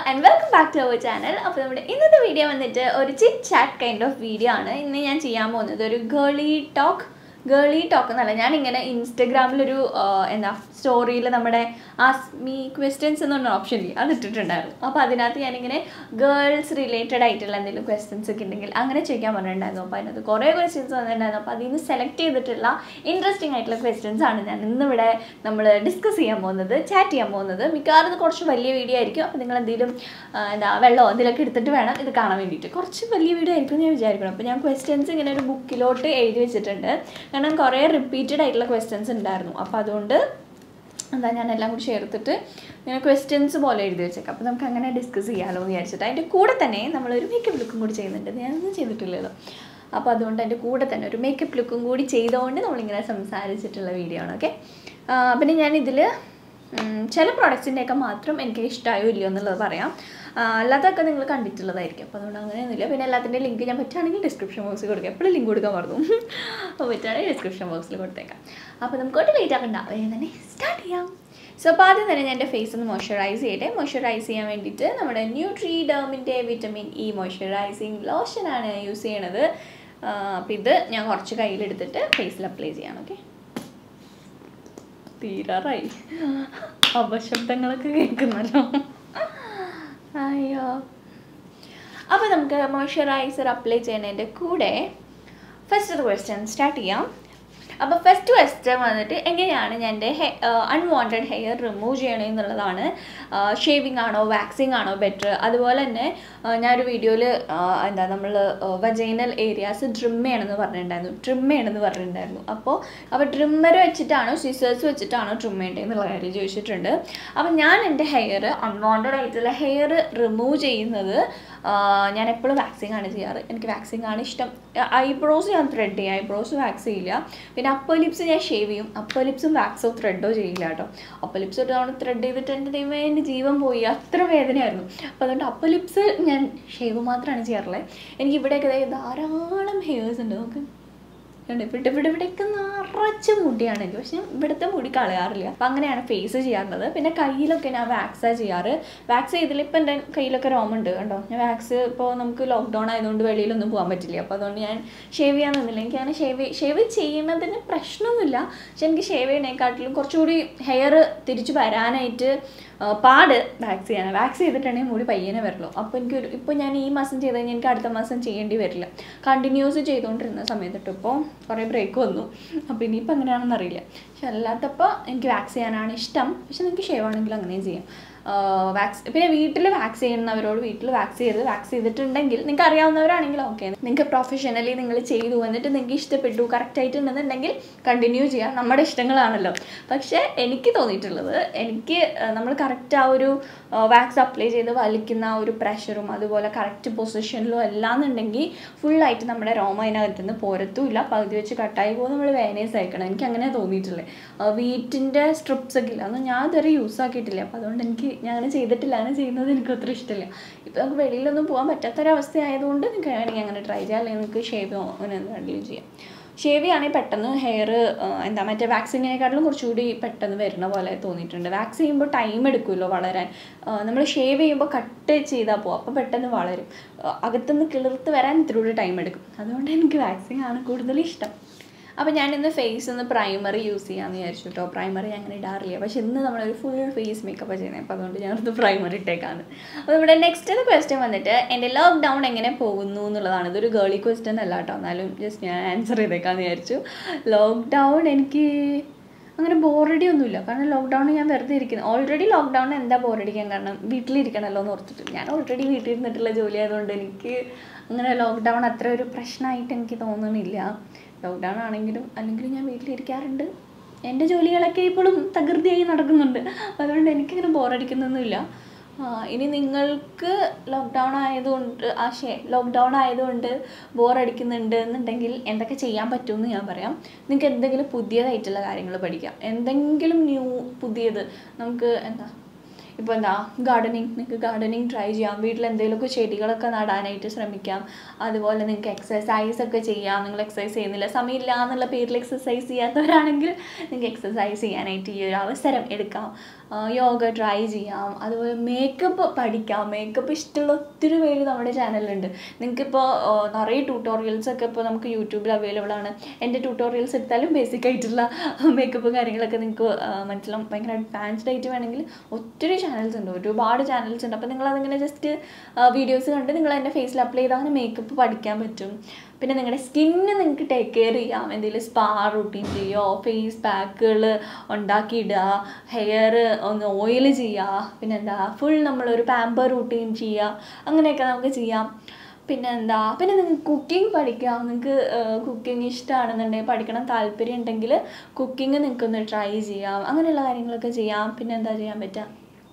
And welcome back to our channel അപ്പോൾ നമ്മുടെ ഇന്നത്തെ വീഡിയോ വന്നിട്ട് ഒരു chit chat kind of video ആണ് ഇന്ന് ഞാൻ ചെയ്യാൻ പോകുന്നത് ഒരു ഗേളി ടോക്ക് ഗേളി ടോക്ക് എന്നല്ല ഞാനിങ്ങനെ ഇൻസ്റ്റഗ്രാമിലൊരു എന്താ സ്റ്റോറിയിൽ നമ്മുടെ ആസ്മി ക്വസ്റ്റ്യൻസ് എന്ന് പറഞ്ഞ ഓപ്ഷൻ ഇല്ലേ അത് ഇട്ടിട്ടുണ്ടായിരുന്നു അപ്പോൾ അതിനകത്ത് ഞാനിങ്ങനെ ഗേൾസ് റിലേറ്റഡ് ആയിട്ടുള്ള എന്തെങ്കിലും ക്വസ്റ്റ്യൻസ് ഒക്കെ ഉണ്ടെങ്കിൽ അങ്ങനെ ചോദിക്കാൻ പറഞ്ഞിട്ടുണ്ടായിരുന്നു അപ്പോൾ അതിനകത്ത് കുറേ ക്വസ്റ്റ്യൻസ് വന്നിട്ടുണ്ടായിരുന്നു അപ്പോൾ അതിൽ നിന്ന് സെലക്ട് ചെയ്തിട്ടുള്ള ഇൻട്രസ്റ്റിംഗ് ആയിട്ടുള്ള ക്വസ്റ്റ്യൻസ് ആണ് ഞാൻ ഇന്നിവിടെ നമ്മൾ ഡിസ്കസ് ചെയ്യാൻ പോകുന്നത് ചാറ്റ് ചെയ്യാൻ പോകുന്നത് മിക്കവാറും ഇത് കുറച്ച് വലിയ വീഡിയോ ആയിരിക്കും അപ്പോൾ നിങ്ങൾ എന്തെങ്കിലും ആ, എന്താ വെള്ളമോ എന്തെങ്കിലുമൊക്കെ എടുത്തിട്ട് വേണം ഇത് കാണാൻ വേണ്ടിയിട്ട് കുറച്ച് വലിയ വീഡിയോ ആയിരിക്കും എന്ന് ഞാൻ വിചാരിക്കണം അപ്പോൾ ഞാൻ ക്വസ്റ്റ്യൻസ് ഇങ്ങനെ ഒരു ബുക്കിലോട്ട് എഴുതി വെച്ചിട്ടുണ്ട് കാരണം കുറേ റിപ്പീറ്റഡ് ആയിട്ടുള്ള ക്വസ്റ്റ്യൻസ് ഉണ്ടായിരുന്നു അപ്പോൾ അതുകൊണ്ട് എന്താ ഞാൻ എല്ലാം കൂടി ചേർത്തിട്ട് ഇങ്ങനെ ക്വസ്റ്റ്യൻസ് പോലെ എഴുതി വെച്ചേക്കാം അപ്പോൾ നമുക്ക് അങ്ങനെ ഡിസ്കസ് ചെയ്യാമല്ലോ എന്ന് വിചാരിച്ചിട്ട് അതിൻ്റെ കൂടെ തന്നെ നമ്മളൊരു മേക്കപ്പ് ലുക്കും കൂടി ചെയ്യുന്നുണ്ട് ഞാനൊന്നും ചെയ്തിട്ടില്ലല്ലോ അപ്പോൾ അതുകൊണ്ട് അതിൻ്റെ കൂടെ തന്നെ ഒരു മേക്കപ്പ് ലുക്കും കൂടി ചെയ്തുകൊണ്ട് നമ്മളിങ്ങനെ സംസാരിച്ചിട്ടുള്ള വീഡിയോ ആണ് ഓക്കെ പിന്നെ ഞാനിതിൽ ചില പ്രൊഡക്ട്സിൻ്റെയൊക്കെ മാത്രം എനിക്ക് ഇഷ്ടമായോ ഇല്ലയോ എന്നുള്ളത് പറയാം ആ, അല്ലാത്തതൊക്കെ നിങ്ങൾ കണ്ടിട്ടുള്ളതായിരിക്കും അപ്പോൾ അതുകൊണ്ട് അങ്ങനെയൊന്നുമില്ല പിന്നെ എല്ലാത്തിൻ്റെ ലിങ്ക് ഞാൻ പറ്റുകയാണെങ്കിൽ ഡിസ്ക്രിപ്ഷൻ ബോക്സിൽ കൊടുക്കാം എപ്പോഴും ലിങ്ക് കൊടുക്കാൻ മറന്നു അപ്പോൾ പറ്റുകയാണെങ്കിൽ ഡിസ്ക്രിപ്ഷൻ ബോക്സിൽ കൊടുത്തേക്കാം അപ്പോൾ നമുക്ക് ഒട്ട് ലേറ്റ് ആക്കണ്ട വേഗം തന്നെ സ്റ്റാർട്ട് ചെയ്യാം സോ അപ്പോൾ ആദ്യം തന്നെ ഞാൻ എൻ്റെ ഫേസ് ഒന്ന് മോയ്സ്ചറൈസ് ചെയ്യട്ടെ മോയ്സ്ചറൈസ് ചെയ്യാൻ വേണ്ടിയിട്ട് നമ്മുടെ ന്യൂട്രി ഡേമിൻ്റെ വിറ്റമിൻ ഇ മോയ്സ്ചറൈസിങ് ലോഷനാണ് യൂസ് ചെയ്യണത് അപ്പോൾ ഇത് ഞാൻ കുറച്ച് കയ്യിലെടുത്തിട്ട് ഫേസിൽ അപ്ലൈ ചെയ്യാം ഓക്കെ തീരാറായി അപശബ്ദങ്ങളൊക്കെ കേൾക്കുന്നല്ലോ അയ്യോ അപ്പോൾ നമുക്ക് മോയ്സ്ചറൈസർ അപ്ലൈ ചെയ്യുന്നതിൻ്റെ കൂടെ ഫസ്റ്റ് ക്വസ്റ്റ്യൻ സ്റ്റാർട്ട് ചെയ്യാം അപ്പോൾ ഫസ്റ്റ് ക്വസ്റ്റ്യൻ വന്നിട്ട് എങ്ങനെയാണ് ഞാൻ എൻ്റെ ഹെ അൺവാണ്ടഡ് ഹെയർ റിമൂവ് ചെയ്യണേ എന്നുള്ളതാണ് ഷേവിങ് ആണോ വാക്സിങ് ആണോ ബെറ്റർ അതുപോലെ തന്നെ ആ, ഞാനൊരു വീഡിയോയിൽ എന്താ നമ്മൾ വജൈനൽ ഏരിയാസ് ട്രിം ചെയ്യണമെന്ന് പറഞ്ഞിട്ടുണ്ടായിരുന്നു ട്രിം ചെയ്യണമെന്ന് പറഞ്ഞിട്ടുണ്ടായിരുന്നു അപ്പോൾ അപ്പോൾ ട്രിമ്മർ വെച്ചിട്ടാണോ സിസേഴ്സ് വെച്ചിട്ടാണോ ട്രിം ചെയ്യേണ്ടത് എന്നുള്ള കാര്യം ചോദിച്ചിട്ടുണ്ട് അപ്പോൾ ഞാൻ എൻ്റെ ഹെയർ അൺവാണ്ടഡ് ആയിട്ടുള്ള ഹെയർ റിമൂവ് ചെയ്യുന്നത് ആ, ഞാൻ എപ്പോഴും വാക്സിങ് ആണ് ചെയ്യാറ് എനിക്ക് വാക്സിങ് ആണ് ഇഷ്ടം ഐബ്രോസ് ഞാൻ ത്രെഡ് ചെയ്യും ഐബ്രോസ് വാക്സ് ചെയ്യില്ല പിന്നെ അപ്പർ ലിപ്സ് ഞാൻ ഷേവ് ചെയ്യും അപ്പർ ലിപ്സും വാക്സോ ത്രെഡോ ചെയ്യില്ല കേട്ടോ അപ്പർ ലിപ്സ് ഒരു തവണ ത്രെഡ് ചെയ്തിട്ട് എൻ്റെ ദൈവമേ എൻ്റെ ജീവൻ പോയി അത്ര വേദനയായിരുന്നു അപ്പോൾ അതുകൊണ്ട് അപ്പർ ലിപ്സ് ഞാൻ ഷേവ് മാത്രമാണ് ചെയ്യാറുള്ളത് എനിക്ക് ഇവിടെയൊക്കെ ദേ ധാരാളം ഹെയർസ് ഉണ്ട് നമുക്ക് കണ്ടോ ഇവിടെ ഇവിടെ ഇവിടെയൊക്കെ നിറച്ച് മുടിയാണ് എനിക്ക് പക്ഷെ ഇവിടുത്തെ മുടി കളയാറില്ല അപ്പം അങ്ങനെയാണ് ഫേസ് ചെയ്യാറുള്ളത് പിന്നെ കയ്യിലൊക്കെ ഞാൻ വാക്സാ ചെയ്യാറ് വാക്സ് ചെയ്തില്ല ഇപ്പം എൻ്റെ കയ്യിലൊക്കെ രോമുണ്ട് കണ്ടോ ഞാൻ വാക്സ് ഇപ്പോൾ നമുക്ക് ലോക്ക്ഡൗൺ ആയതുകൊണ്ട് വെളിയിലൊന്നും പോകാൻ പറ്റില്ല അപ്പോൾ അതുകൊണ്ട് ഞാൻ ഷേവ് ചെയ്യാൻ നിന്നില്ല എനിക്ക് അങ്ങനെ ഷേവ് ഷേവ് ചെയ്യുന്നതിന് പ്രശ്നമൊന്നുമില്ല പക്ഷെ എനിക്ക് ഷേവ് ചെയ്യണേക്കാട്ടിലും കുറച്ചുകൂടി ഹെയർ തിരിച്ചു വരാനായിട്ട് ആ, പാട് വാക്സ് ചെയ്യാൻ വാക്സ് ചെയ്തിട്ടുണ്ടെങ്കിൽ മുടി പയ്യനെ വരുള്ളൂ അപ്പോൾ എനിക്കൊരു ഇപ്പോൾ ഞാൻ ഈ മാസം ചെയ്ത് കഴിഞ്ഞാൽ എനിക്ക് അടുത്ത മാസം ചെയ്യേണ്ടി വരില്ല കണ്ടിന്യൂസ് ചെയ്തുകൊണ്ടിരുന്ന സമയത്തിട്ട് ഇപ്പോൾ കുറേ ബ്രേക്ക് വന്നു അപ്പോൾ ഇനിയിപ്പോൾ എങ്ങനെയാണെന്ന് അറിയില്ല പക്ഷെ അല്ലാത്തപ്പോൾ എനിക്ക് വാക്സ് ചെയ്യാനാണ് ഇഷ്ടം പക്ഷെ നിങ്ങൾക്ക് ഷേവ് ആണെങ്കിലും അങ്ങനെയും ചെയ്യാം വാക്സ് പിന്നെ വീട്ടിൽ വാക്സ് ചെയ്യുന്നവരോട് വീട്ടിൽ വാക്സ് ചെയ്ത് വാക്സ് ചെയ്തിട്ടുണ്ടെങ്കിൽ നിങ്ങൾക്ക് അറിയാവുന്നവരാണെങ്കിൽ ഓക്കെ നിങ്ങൾക്ക് പ്രൊഫഷണലി നിങ്ങൾ ചെയ്തു എന്നിട്ട് നിങ്ങൾക്ക് ഇഷ്ടപ്പെട്ടു കറക്റ്റ് ആയിട്ടുണ്ടെന്നുണ്ടെങ്കിൽ കണ്ടിന്യൂ ചെയ്യാം നമ്മുടെ ഇഷ്ടങ്ങളാണല്ലോ പക്ഷേ എനിക്ക് തോന്നിയിട്ടുള്ളത് എനിക്ക് നമ്മൾ കറക്റ്റ് ആ ഒരു വാക്സ് അപ്ലൈ ചെയ്ത് വലിക്കുന്ന ആ ഒരു പ്രഷറും അതുപോലെ കറക്റ്റ് പൊസിഷനിലും എല്ലാം എന്നുണ്ടെങ്കിൽ ഫുള്ളായിട്ട് നമ്മുടെ രോമ അതിനകത്ത് നിന്ന് പോരത്തുമില്ല പകുതി വെച്ച് കട്ടായി പോകും നമ്മൾ വേനേസ് അയക്കണം എനിക്ക് അങ്ങനെ തോന്നിയിട്ടുള്ളത് വീറ്റിൻ്റെ സ്ട്രിപ്സ് ഒക്കെ ഇല്ല അതൊന്നും ഞാൻ ഇതുവരെ യൂസ് ആക്കിയിട്ടില്ല അപ്പോൾ അതുകൊണ്ട് എനിക്ക് ഞാൻ അങ്ങനെ ചെയ്തിട്ടില്ല അങ്ങനെ ചെയ്യുന്നത് എനിക്ക് അത്ര ഇഷ്ടമില്ല ഇപ്പോൾ നമുക്ക് വെളിയിലൊന്നും പോകാൻ പറ്റാത്തൊരവസ്ഥ ആയതുകൊണ്ട് നിങ്ങൾക്ക് വേണമെങ്കിൽ അങ്ങനെ ട്രൈ ചെയ്യാം അല്ലെങ്കിൽ നിങ്ങൾക്ക് ഷേവ് അങ്ങനെ എന്തെങ്കിലും ചെയ്യാം ഷേവ് ചെയ്യുകയാണെങ്കിൽ പെട്ടെന്ന് ഹെയർ എന്താ മറ്റേ വാക്സിങ്ങിനെക്കാട്ടിലും കുറച്ചുകൂടി പെട്ടെന്ന് വരുന്ന പോലെ തോന്നിയിട്ടുണ്ട് വാക്സ് ചെയ്യുമ്പോൾ ടൈം എടുക്കുമല്ലോ വളരാൻ നമ്മൾ ഷേവ് ചെയ്യുമ്പോൾ കട്ട് ചെയ്താൽ പോകും അപ്പോൾ പെട്ടെന്ന് വളരും ആ, അകത്തുനിന്ന് കിളിർത്ത് വരാൻ ഇത്തിരി കൂടി ടൈം എടുക്കും അതുകൊണ്ട് എനിക്ക് വാക്സിങ് ആണ് കൂടുതൽ ഇഷ്ടം അപ്പോൾ ഞാൻ ഇന്ന് ഫേസ് ഒന്ന് പ്രൈമറി യൂസ് ചെയ്യാമെന്ന് വിചാരിച്ചു കേട്ടോ പ്രൈമറി അങ്ങനെ ഇടാറില്ല പക്ഷെ ഇന്ന് നമ്മളൊരു ഫുൾ ഫേസ് മേക്കപ്പ് ചെയ്യുന്നത് അപ്പോൾ അതുകൊണ്ട് ഞാനത് പ്രൈമറി ഇട്ടേക്കാണ് അപ്പോൾ ഇവിടെ നെക്സ്റ്റ് ക്വസ്റ്റ്യൻ വന്നിട്ട് എൻ്റെ ലോക്ക്ഡൗൺ എങ്ങനെ പോകുന്നു എന്നുള്ളതാണ് ഇതൊരു ഗേളി ക്വസ്റ്റ്യൻ അല്ല കേട്ടോ എന്നാലും ജസ്റ്റ് ഞാൻ ആൻസർ ചെയ്തേക്കാന്ന് വിചാരിച്ചു ലോക്ക്ഡൗൺ എനിക്ക് അങ്ങനെ ബോറടി ഒന്നുമില്ല കാരണം ലോക്ക്ഡൗൺ ഞാൻ വെറുതെ ഇരിക്കുന്നു ഓൾറെഡി ലോക്ക്ഡൗൺ എന്താ ബോറടിക്കാൻ കാരണം വീട്ടിലിരിക്കണമല്ലോ എന്ന് ഓർത്തിട്ട് ഞാൻ ഓൾറെഡി വീട്ടിലിരുന്നിട്ടുള്ള ജോലി ആയതുകൊണ്ട് എനിക്ക് അങ്ങനെ ലോക്ക്ഡൗൺ അത്ര ഒരു പ്രശ്നമായിട്ട് എനിക്ക് തോന്നുന്നില്ല ലോക്ക്ഡൗൺ ആണെങ്കിലും അല്ലെങ്കിൽ ഞാൻ വീട്ടിലിരിക്കാറുണ്ട് എൻ്റെ ജോലികളൊക്കെ ഇപ്പോഴും തകൃതിയായി നടക്കുന്നുണ്ട് അതുകൊണ്ട് എനിക്കങ്ങനെ ബോറടിക്കുന്നൊന്നുമില്ല ആ, ഇനി നിങ്ങൾക്ക് ലോക്ക്ഡൗൺ ആയതുകൊണ്ട് ആ ഷേ ലോക്ക്ഡൗൺ ആയതുകൊണ്ട് ബോറടിക്കുന്നുണ്ട് എന്നുണ്ടെങ്കിൽ എന്തൊക്കെ ചെയ്യാൻ പറ്റുമെന്ന് ഞാൻ പറയാം നിങ്ങൾക്ക് എന്തെങ്കിലും പുതിയതായിട്ടുള്ള കാര്യങ്ങൾ പഠിക്കാം എന്തെങ്കിലും ന്യൂ പുതിയത് നമുക്ക് എന്താ ഇപ്പോൾ എന്താ ഗാർഡനിങ് നിങ്ങൾക്ക് ഗാർഡനിങ് ട്രൈ ചെയ്യാം വീട്ടിൽ എന്തെങ്കിലുമൊക്കെ ചെടികളൊക്കെ നടാനായിട്ട് ശ്രമിക്കാം അതുപോലെ നിങ്ങൾക്ക് എക്സസൈസ് ഒക്കെ ചെയ്യാം നിങ്ങൾ എക്സസൈസ് ചെയ്യുന്നില്ല സമയമില്ല എന്നുള്ള പേരിൽ എക്സസൈസ് ചെയ്യാത്തവരാണെങ്കിൽ നിങ്ങൾക്ക് എക്സസൈസ് ചെയ്യാനായിട്ട് ഈ ഒരു അവസരം എടുക്കാം യോഗ ട്രൈ ചെയ്യാം അതുപോലെ മേക്കപ്പ് പഠിക്കാം മേക്കപ്പ് ഇഷ്ടമുള്ള ഒത്തിരി പേര് നമ്മുടെ ചാനലിലുണ്ട് നിങ്ങൾക്കിപ്പോൾ നിറയെ ട്യൂട്ടോറിയൽസ് ഒക്കെ ഇപ്പോൾ നമുക്ക് യൂട്യൂബിൽ അവൈലബിൾ ആണ് എൻ്റെ ട്യൂട്ടോറിയൽസ് എടുത്താലും ബേസിക് ആയിട്ടുള്ള മേക്കപ്പ് കാര്യങ്ങളൊക്കെ നിങ്ങൾക്ക് മനസ്സിലാവും ഭയങ്കര അഡ്വാൻസ്ഡ് ആയിട്ട് വേണമെങ്കിൽ ഒത്തിരി ചാനൽസ് ഉണ്ട് ഒരുപാട് ചാനൽസ് ഉണ്ട് അപ്പോൾ നിങ്ങളതിങ്ങനെ ജസ്റ്റ് വീഡിയോസ് കണ്ട് നിങ്ങൾ എൻ്റെ ഫേസിൽ അപ്ലൈ ചെയ്താൽ അങ്ങനെ മേക്കപ്പ് പഠിക്കാൻ പറ്റും പിന്നെ നിങ്ങളുടെ സ്കിന്ന് നിങ്ങൾക്ക് ടേക്ക് കെയർ ചെയ്യാം എന്തെങ്കിലും സ്പാ റൂട്ടീൻ ചെയ്യുക ഫേസ് പാക്കുകൾ ഉണ്ടാക്കിയിടുക ഹെയർ ഒന്ന് ഓയിൽ ചെയ്യുക പിന്നെന്താ ഫുൾ നമ്മളൊരു പാമ്പർ റൂട്ടീൻ ചെയ്യുക അങ്ങനെയൊക്കെ നമുക്ക് ചെയ്യാം പിന്നെ എന്താ പിന്നെ നിങ്ങൾക്ക് കുക്കിംഗ് പഠിക്കാം നിങ്ങൾക്ക് കുക്കിംഗ് ഇഷ്ടമാണെന്നുണ്ടെങ്കിൽ പഠിക്കണം താല്പര്യം ഉണ്ടെങ്കിൽ കുക്കിംഗ് നിങ്ങൾക്കൊന്ന് ട്രൈ ചെയ്യാം അങ്ങനെയുള്ള കാര്യങ്ങളൊക്കെ ചെയ്യാം പിന്നെ എന്താ ചെയ്യാൻ പറ്റുക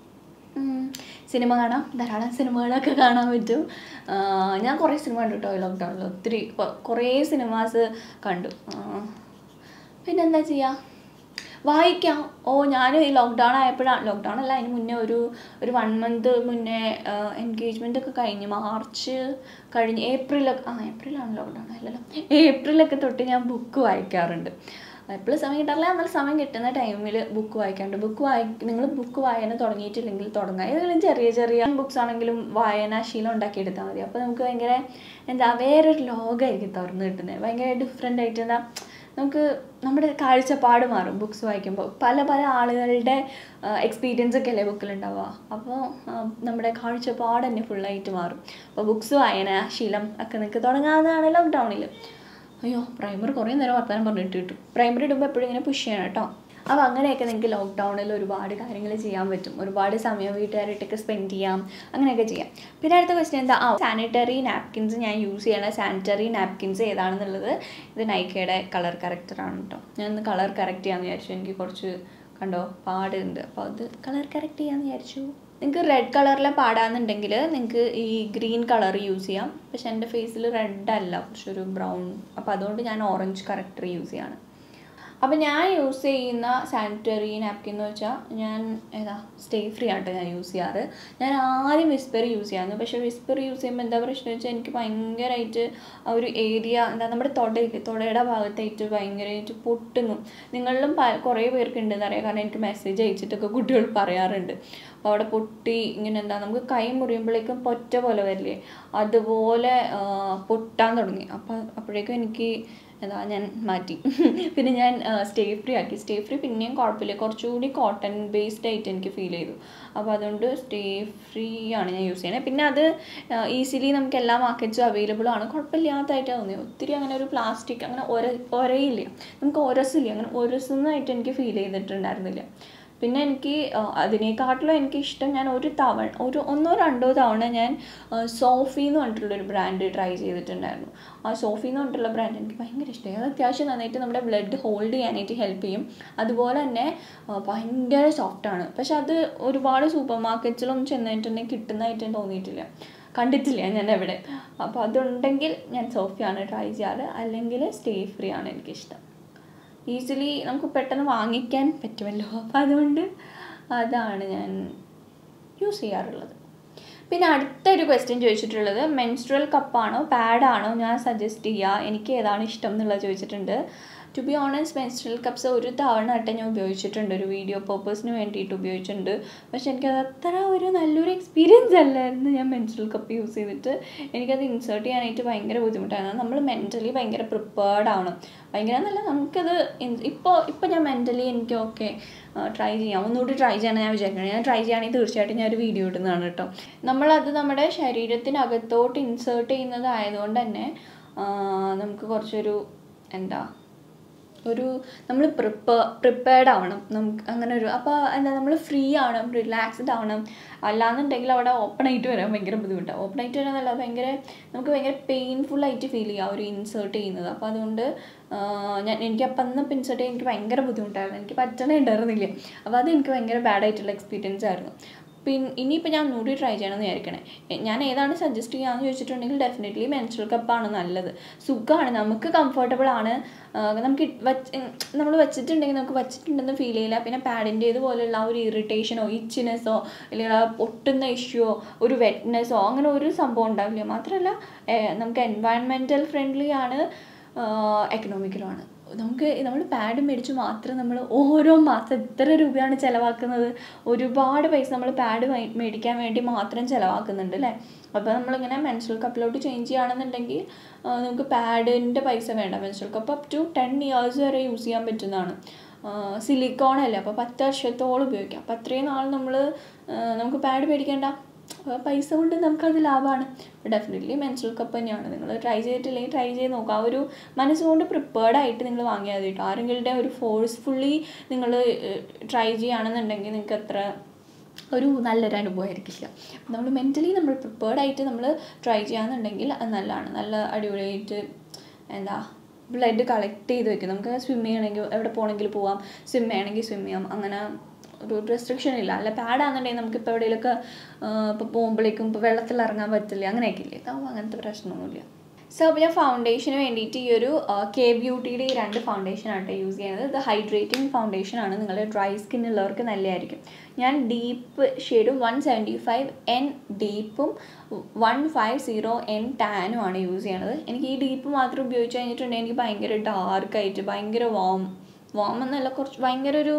സിനിമ കാണാം ധാരാളം സിനിമകളൊക്കെ കാണാൻ പറ്റും ആ, ഞാൻ കുറേ സിനിമ കണ്ടു കേട്ടോ ലോക്ക്ഡൗണിൽ ഒത്തിരി കൊ- കുറേ സിനിമാസ് കണ്ടു ആ, പിന്നെന്താ ചെയ്യുക വായിക്കാം ഓ ഞാൻ ഈ ലോക്ക്ഡൗൺ ആയപ്പോഴാണ് ലോക്ക്ഡൗൺ അല്ല അതിന് മുന്നേ ഒരു ഒരു വൺ മന്ത് മുന്നേ എൻഗേജ്മെൻ്റ് ഒക്കെ കഴിഞ്ഞ് മാർച്ച് കഴിഞ്ഞ് ഏപ്രിലൊക്കെ ആ ഏപ്രിലാണ് ലോക്ക്ഡൗൺ അല്ലല്ലോ ഏപ്രിലൊക്കെ തൊട്ട് ഞാൻ ബുക്ക് വായിക്കാറുണ്ട് എപ്പോഴും സമയം കിട്ടാറില്ല എന്നാൽ സമയം കിട്ടുന്ന ടൈമിൽ ബുക്ക് വായിക്കാറുണ്ട് ബുക്ക് വായി നിങ്ങൾ ബുക്ക് വായന തുടങ്ങിയിട്ടില്ലെങ്കിൽ തുടങ്ങുക ഏതെങ്കിലും ചെറിയ ചെറിയ ബുക്സ് ആണെങ്കിലും വായനാശീലം ഉണ്ടാക്കിയെടുത്താൽ മതി അപ്പോൾ നമുക്ക് ഭയങ്കര എന്താ വേറൊരു ലോകമായിരിക്കും തുറന്ന് കിട്ടുന്നത് ഭയങ്കര ഡിഫറെൻ്റ് ആയിട്ട് എന്താ നമുക്ക് നമ്മുടെ കാഴ്ചപ്പാട് മാറും ബുക്സ് വായിക്കുമ്പോൾ പല പല ആളുകളുടെ എക്സ്പീരിയൻസ് ഒക്കെ അല്ലേ ബുക്കിലുണ്ടാവുക അപ്പോൾ നമ്മുടെ കാഴ്ചപ്പാട് തന്നെ ഫുള്ളായിട്ട് മാറും അപ്പോൾ ബുക്സ് വായന ശീലം ഒക്കെ നിങ്ങൾക്ക് തുടങ്ങാവുന്നതാണ് ലോക്ക്ഡൗണിൽ അയ്യോ പ്രൈമർ കുറേ നേരം വർത്തമാനം പറഞ്ഞിട്ട് കിട്ടും പ്രൈമർ ഇടുമ്പോൾ എപ്പോഴും ഇങ്ങനെ പുഷ് ചെയ്യണം കേട്ടോ അപ്പോൾ അങ്ങനെയൊക്കെ നിങ്ങൾക്ക് ലോക്ക്ഡൗണിൽ ഒരുപാട് കാര്യങ്ങൾ ചെയ്യാൻ പറ്റും ഒരുപാട് സമയം വീട്ടുകാരായിട്ടൊക്കെ സ്പെൻഡ് ചെയ്യാം അങ്ങനെയൊക്കെ ചെയ്യാം പിന്നെ അടുത്ത ക്വസ്റ്റ്യൻ എന്താ ആ സാനിറ്ററി നാപ്കിൻസ് ഞാൻ യൂസ് ചെയ്യണ സാനിറ്ററി നാപ്കിൻസ് ഏതാണെന്നുള്ളത് ഇത് നൈക്കയുടെ കളർ കറക്റ്ററാണ് കേട്ടോ ഞാൻ ഒന്ന് കളർ കറക്റ്റ് ചെയ്യാമെന്ന് വിചാരിച്ചു എനിക്ക് കുറച്ച് കണ്ടോ പാടുണ്ട് അപ്പോൾ അത് കളർ കറക്റ്റ് ചെയ്യാമെന്ന് വിചാരിച്ചു നിങ്ങൾക്ക് റെഡ് കളറിലെ പാടാന്നുണ്ടെങ്കിൽ നിങ്ങൾക്ക് ഈ ഗ്രീൻ കളർ യൂസ് ചെയ്യാം പക്ഷെ എൻ്റെ ഫേസിൽ റെഡ് അല്ല കുറച്ചൊരു ബ്രൗൺ അപ്പോൾ അതുകൊണ്ട് ഞാൻ ഓറഞ്ച് കറക്റ്റർ യൂസ് ചെയ്യാണ് അപ്പോൾ ഞാൻ യൂസ് ചെയ്യുന്ന സാനിറ്ററി നാപ്കിൻ എന്ന് വെച്ചാൽ ഞാൻ ഏതാ സ്റ്റേ ഫ്രീ ആട്ടോ ഞാൻ യൂസ് ചെയ്യാറ് ഞാൻ ആദ്യം വിസ്പർ യൂസ് ചെയ്യാമായിരുന്നു പക്ഷേ വിസ്പർ യൂസ് ചെയ്യുമ്പോൾ എന്താ പ്രശ്നം വെച്ചാൽ എനിക്ക് ഭയങ്കരമായിട്ട് ആ ഒരു ഏരിയ എന്താ നമ്മുടെ തൊടയില്ലേ തൊടയുടെ ഭാഗത്തായിട്ട് ഭയങ്കരമായിട്ട് പൊട്ടുന്നു നിങ്ങളിലും പ കുറേ പേർക്ക് ഉണ്ടെന്ന് അറിയാം കാരണം എനിക്ക് മെസ്സേജ് അയച്ചിട്ടൊക്കെ കുട്ടികൾ പറയാറുണ്ട് അപ്പോൾ അവിടെ പൊട്ടി ഇങ്ങനെ എന്താ നമുക്ക് കൈ മുറിയുമ്പോഴേക്കും പൊറ്റ പോലെ വരില്ലേ അതുപോലെ ആ, പൊട്ടാൻ തുടങ്ങി അപ്പോൾ അപ്പോഴേക്കും എനിക്ക് എന്താ ഞാൻ മാറ്റി പിന്നെ ഞാൻ സ്റ്റേ ഫ്രീ ആക്കി സ്റ്റേ ഫ്രീ പിന്നെയും കുഴപ്പമില്ല കുറച്ചുകൂടി കോട്ടൺ ബേസ്ഡ് ആയിട്ട് എനിക്ക് ഫീൽ ചെയ്തു അപ്പോൾ അതുകൊണ്ട് സ്റ്റേ ഫ്രീ ആണ് ഞാൻ യൂസ് ചെയ്യണത് പിന്നെ അത് ഈസിലി നമുക്ക് എല്ലാ മാർക്കറ്റ്സും അവൈലബിൾ ആണ് കുഴപ്പമില്ലാത്തതായിട്ടാണ് തോന്നിയത് ഒത്തിരി അങ്ങനെ ഒരു പ്ലാസ്റ്റിക് അങ്ങനെ ഒര ഒരയില്ല നമുക്ക് ഒരസില്ല അങ്ങനെ ഒരസുന്നതായിട്ട് എനിക്ക് ഫീൽ ചെയ്തിട്ടുണ്ടായിരുന്നില്ല പിന്നെ എനിക്ക് ആ, അതിനേക്കാട്ടിലും എനിക്ക് ഇഷ്ടം ഞാൻ ഒരു തവണ ഒരു ഒന്നോ രണ്ടോ തവണ ഞാൻ ആ, സോഫി എന്ന് പറഞ്ഞിട്ടുള്ളൊരു ബ്രാൻഡ് ട്രൈ ചെയ്തിട്ടുണ്ടായിരുന്നു ആ സോഫി എന്ന് പറഞ്ഞിട്ടുള്ള ബ്രാൻഡ് എനിക്ക് ഭയങ്കര ഇഷ്ടമായി അത് അത്യാവശ്യം നന്നായിട്ട് നമ്മുടെ ബ്ലഡ് ഹോൾഡ് ചെയ്യാനായിട്ട് ഹെൽപ്പ് ചെയ്യും അതുപോലെ തന്നെ ആ, ഭയങ്കര സോഫ്റ്റാണ് പക്ഷെ അത് ഒരുപാട് സൂപ്പർ മാർക്കറ്റ്സിലൊന്നും ചെന്നിട്ടുണ്ടെങ്കിൽ കിട്ടുന്നതായിട്ട് തോന്നിയിട്ടില്ല കണ്ടിട്ടില്ല ഞാൻ എവിടെ അപ്പോൾ അതുണ്ടെങ്കിൽ ഞാൻ സോഫിയാണ് ട്രൈ ചെയ്യാറ് അല്ലെങ്കിൽ സ്റ്റേ ഫ്രീ ആണ് എനിക്കിഷ്ടം ഈസിലി നമുക്ക് പെട്ടെന്ന് വാങ്ങിക്കാൻ പറ്റുമല്ലോ അപ്പോൾ അതുകൊണ്ട് അതാണ് ഞാൻ യൂസ് ചെയ്യാറുള്ളത് പിന്നെ അടുത്തൊരു ക്വസ്റ്റ്യൻ ചോദിച്ചിട്ടുള്ളത് മെൻസ്ട്രൽ കപ്പാണോ പാഡാണോ ഞാൻ സജസ്റ്റ് ചെയ്യുക എനിക്ക് ഏതാണ് ഇഷ്ടം എന്നുള്ളത് ചോദിച്ചിട്ടുണ്ട് to be honest menstrual cups ഒരു തവണ ആയിട്ട് ഞാൻ ഉപയോഗിച്ചിട്ടുണ്ട് ഒരു വീഡിയോ പർപ്പസിന് വേണ്ടിയിട്ട് ഉപയോഗിച്ചിട്ടുണ്ട് പക്ഷെ എനിക്കത് അത്ര ഒരു നല്ലൊരു എക്സ്പീരിയൻസ് അല്ലായിരുന്നു ഞാൻ മെൻസ്ട്രൽ കപ്പ് യൂസ് ചെയ്തിട്ട് എനിക്കത് ഇൻസേർട്ട് ചെയ്യാനായിട്ട് ഭയങ്കര ബുദ്ധിമുട്ടായിരുന്നു നമ്മൾ മെൻ്റലി ഭയങ്കര പ്രിപ്പേർഡ് ആവണം ഭയങ്കര എന്നല്ല നമുക്കത് ഇപ്പോൾ ഇപ്പോൾ ഞാൻ മെൻ്റലി എനിക്ക് ഓക്കെ ട്രൈ ചെയ്യാം ഒന്നുകൂടി ട്രൈ ചെയ്യണം ഞാൻ വിചാരിക്കണം ഞാൻ ട്രൈ ചെയ്യുകയാണെങ്കിൽ തീർച്ചയായിട്ടും ഞാൻ ഒരു വീഡിയോ ഇടുന്നതാണ് കേട്ടോ നമ്മളത് നമ്മുടെ ശരീരത്തിനകത്തോട്ട് ഇൻസേർട്ട് ചെയ്യുന്നത് ആയതുകൊണ്ട് തന്നെ ആ, നമുക്ക് കുറച്ചൊരു എന്താ ഒരു നമ്മൾ പ്രിപ്പേ പ്രിപ്പയർഡ് ആവണം നമുക്ക് അങ്ങനെ ഒരു അപ്പോൾ എന്താ നമ്മൾ ഫ്രീ ആവണം റിലാക്സ്ഡ് ആവണം അല്ലാന്നുണ്ടെങ്കിൽ അവിടെ ഓപ്പൺ ആയിട്ട് വരാൻ ഭയങ്കര ബുദ്ധിമുട്ടാണ് ഓപ്പൺ ആയിട്ട് വരാനല്ല ഭയങ്കര നമുക്ക് ഭയങ്കര പെയിൻഫുൾ ആയിട്ട് ഫീൽ ചെയ്യുക ഒരു ഇൻസേർട്ട് ചെയ്യുന്നത് അപ്പോൾ അതുകൊണ്ട് ആ, ഞാൻ എനിക്ക് അപ്പം അന്ന് ഇൻസേർട്ട് ചെയ്യാൻ എനിക്ക് ഭയങ്കര ബുദ്ധിമുട്ടായിരുന്നു എനിക്ക് പറ്റണേ ഉണ്ടായിരുന്നില്ല അപ്പോൾ അത് എനിക്ക് ഭയങ്കര ബാഡ് ആയിട്ടുള്ള എക്സ്പീരിയൻസ് ആയിരുന്നു പിന്നെ ഇനിയിപ്പോൾ ഞാൻ ഒന്നുകൂടി ട്രൈ ചെയ്യണമെന്ന് വിചാരിക്കണേ എ- ഞാൻ ഏതാണ് സജസ്റ്റ് ചെയ്യാമെന്ന് ചോദിച്ചിട്ടുണ്ടെങ്കിൽ ഡെഫിനറ്റ്ലി മെൻസ്ട്രൽ കപ്പാണ് നല്ലത് സുഖമാണ് നമുക്ക് കംഫർട്ടബിൾ ആണ് ആ, നമുക്ക് വച്ച് നമ്മൾ വെച്ചിട്ടുണ്ടെങ്കിൽ നമുക്ക് വെച്ചിട്ടുണ്ടെന്ന് ഫീൽ ചെയ്യില്ല പിന്നെ പാഡിൻ്റെ ഇതുപോലെയുള്ള ആ ഒരു ഇറിറ്റേഷനോ ഇച്ചിനെസ്സോ അല്ലെങ്കിൽ ആ പൊട്ടുന്ന ഇഷ്യൂയോ ഒരു വെറ്റ്നെസ്സോ അങ്ങനെ ഒരു സംഭവം ഉണ്ടാവില്ല മാത്രമല്ല ഏ, നമുക്ക് എൻവയൺമെൻറ്റൽ ഫ്രണ്ട്ലി ആണ് എക്കണോമിക്കലുമാണ് നമുക്ക് നമ്മൾ പാഡ് മേടിച്ച് മാത്രം നമ്മൾ ഓരോ മാസം എത്ര രൂപയാണ് ചിലവാക്കുന്നത് ഒരുപാട് പൈസ നമ്മൾ പാഡ് മേടിക്കാൻ വേണ്ടി മാത്രം ചിലവാക്കുന്നുണ്ട് അല്ലേ അപ്പോൾ നമ്മളിങ്ങനെ മെൻസ്ട്രൽ കപ്പിലോട്ട് ചേഞ്ച് ചെയ്യുകയാണെന്നുണ്ടെങ്കിൽ ആ, നമുക്ക് പാഡിൻ്റെ പൈസ വേണ്ട menstrual cup up to ten years വരെ യൂസ് ചെയ്യാൻ പറ്റുന്നതാണ് സിലിക്കോൺ അല്ലേ അപ്പോൾ പത്ത് വർഷത്തോളം ഉപയോഗിക്കാം അപ്പോൾ അത്രയും നാൾ നമ്മൾ നമുക്ക് പാഡ് മേടിക്കേണ്ട അപ്പോൾ പൈസ കൊണ്ട് നമുക്കത് ലാഭമാണ് ഡെഫിനറ്റ്ലി മെൻസ്ട്രൽ കപ്പ് തന്നെയാണ് നിങ്ങൾ ട്രൈ ചെയ്തിട്ടില്ലെങ്കിൽ ട്രൈ ചെയ്ത് നോക്കുക ആ ഒരു മനസ്സുകൊണ്ട് പ്രിപ്പേർഡ് ആയിട്ട് നിങ്ങൾ വാങ്ങിയാൽ മതി കേട്ടോ ആരെങ്കിലും ഒരു ഫോഴ്സ്ഫുള്ളി നിങ്ങൾ ട്രൈ ചെയ്യുകയാണെന്നുണ്ടെങ്കിൽ നിങ്ങൾക്ക് അത്ര ഒരു നല്ലൊരു അനുഭവമായിരിക്കില്ല നമ്മൾ മെൻ്റലി നമ്മൾ പ്രിപ്പേർഡ് ആയിട്ട് നമ്മൾ ട്രൈ ചെയ്യാന്നുണ്ടെങ്കിൽ അത് നല്ലതാണ് നല്ല അടിപൊളിയായിട്ട് എന്താ ബ്ലഡ് കളക്ട് ചെയ്ത് വെക്കും നമുക്ക് സ്വിം ചെയ്യണമെങ്കിൽ എവിടെ പോകണമെങ്കിൽ പോവാം സ്വിം ചെയ്യണമെങ്കിൽ സ്വിം ചെയ്യാം അങ്ങനെ ഒരു റെസ്ട്രിക്ഷൻ ഇല്ല അല്ല പാഡാണെന്നുണ്ടെങ്കിൽ നമുക്കിപ്പോൾ എവിടെയെങ്കിലുമൊക്കെ ഇപ്പോൾ പോകുമ്പോഴേക്കും ഇപ്പോൾ വെള്ളത്തിൽ ഇറങ്ങാൻ പറ്റില്ല അങ്ങനെയൊക്കെ ഇല്ലേ ഇതാകുമ്പോൾ അങ്ങനത്തെ പ്രശ്നമൊന്നുമില്ല സോ അപ്പോൾ ഞാൻ ഫൗണ്ടേഷന് വേണ്ടിയിട്ട് ഈ ഒരു കെ ബ്യൂട്ടിയുടെ ഈ രണ്ട് ഫൗണ്ടേഷനാണ് കേട്ടോ യൂസ് ചെയ്യുന്നത് ഇത് ഹൈഡ്രേറ്റിംഗ് ഫൗണ്ടേഷനാണ് നിങ്ങൾ ഡ്രൈ സ്കിൻ ഉള്ളവർക്ക് നല്ലതായിരിക്കും ഞാൻ ഡീപ്പ് ഷെയ്ഡും വൺ സെവൻറ്റി ഫൈവ് എൻ ഡീപ്പും വൺ ഫൈവ് സീറോ എൻ ടാനും ആണ് യൂസ് ചെയ്യണത് എനിക്ക് ഈ ഡീപ്പ് മാത്രം ഉപയോഗിച്ച് കഴിഞ്ഞിട്ടുണ്ടെങ്കിൽ എനിക്ക് ഭയങ്കര ഡാർക്കായിട്ട് ഭയങ്കര വാം വാം എന്നല്ല കുറച്ച് ഭയങ്കര ഒരു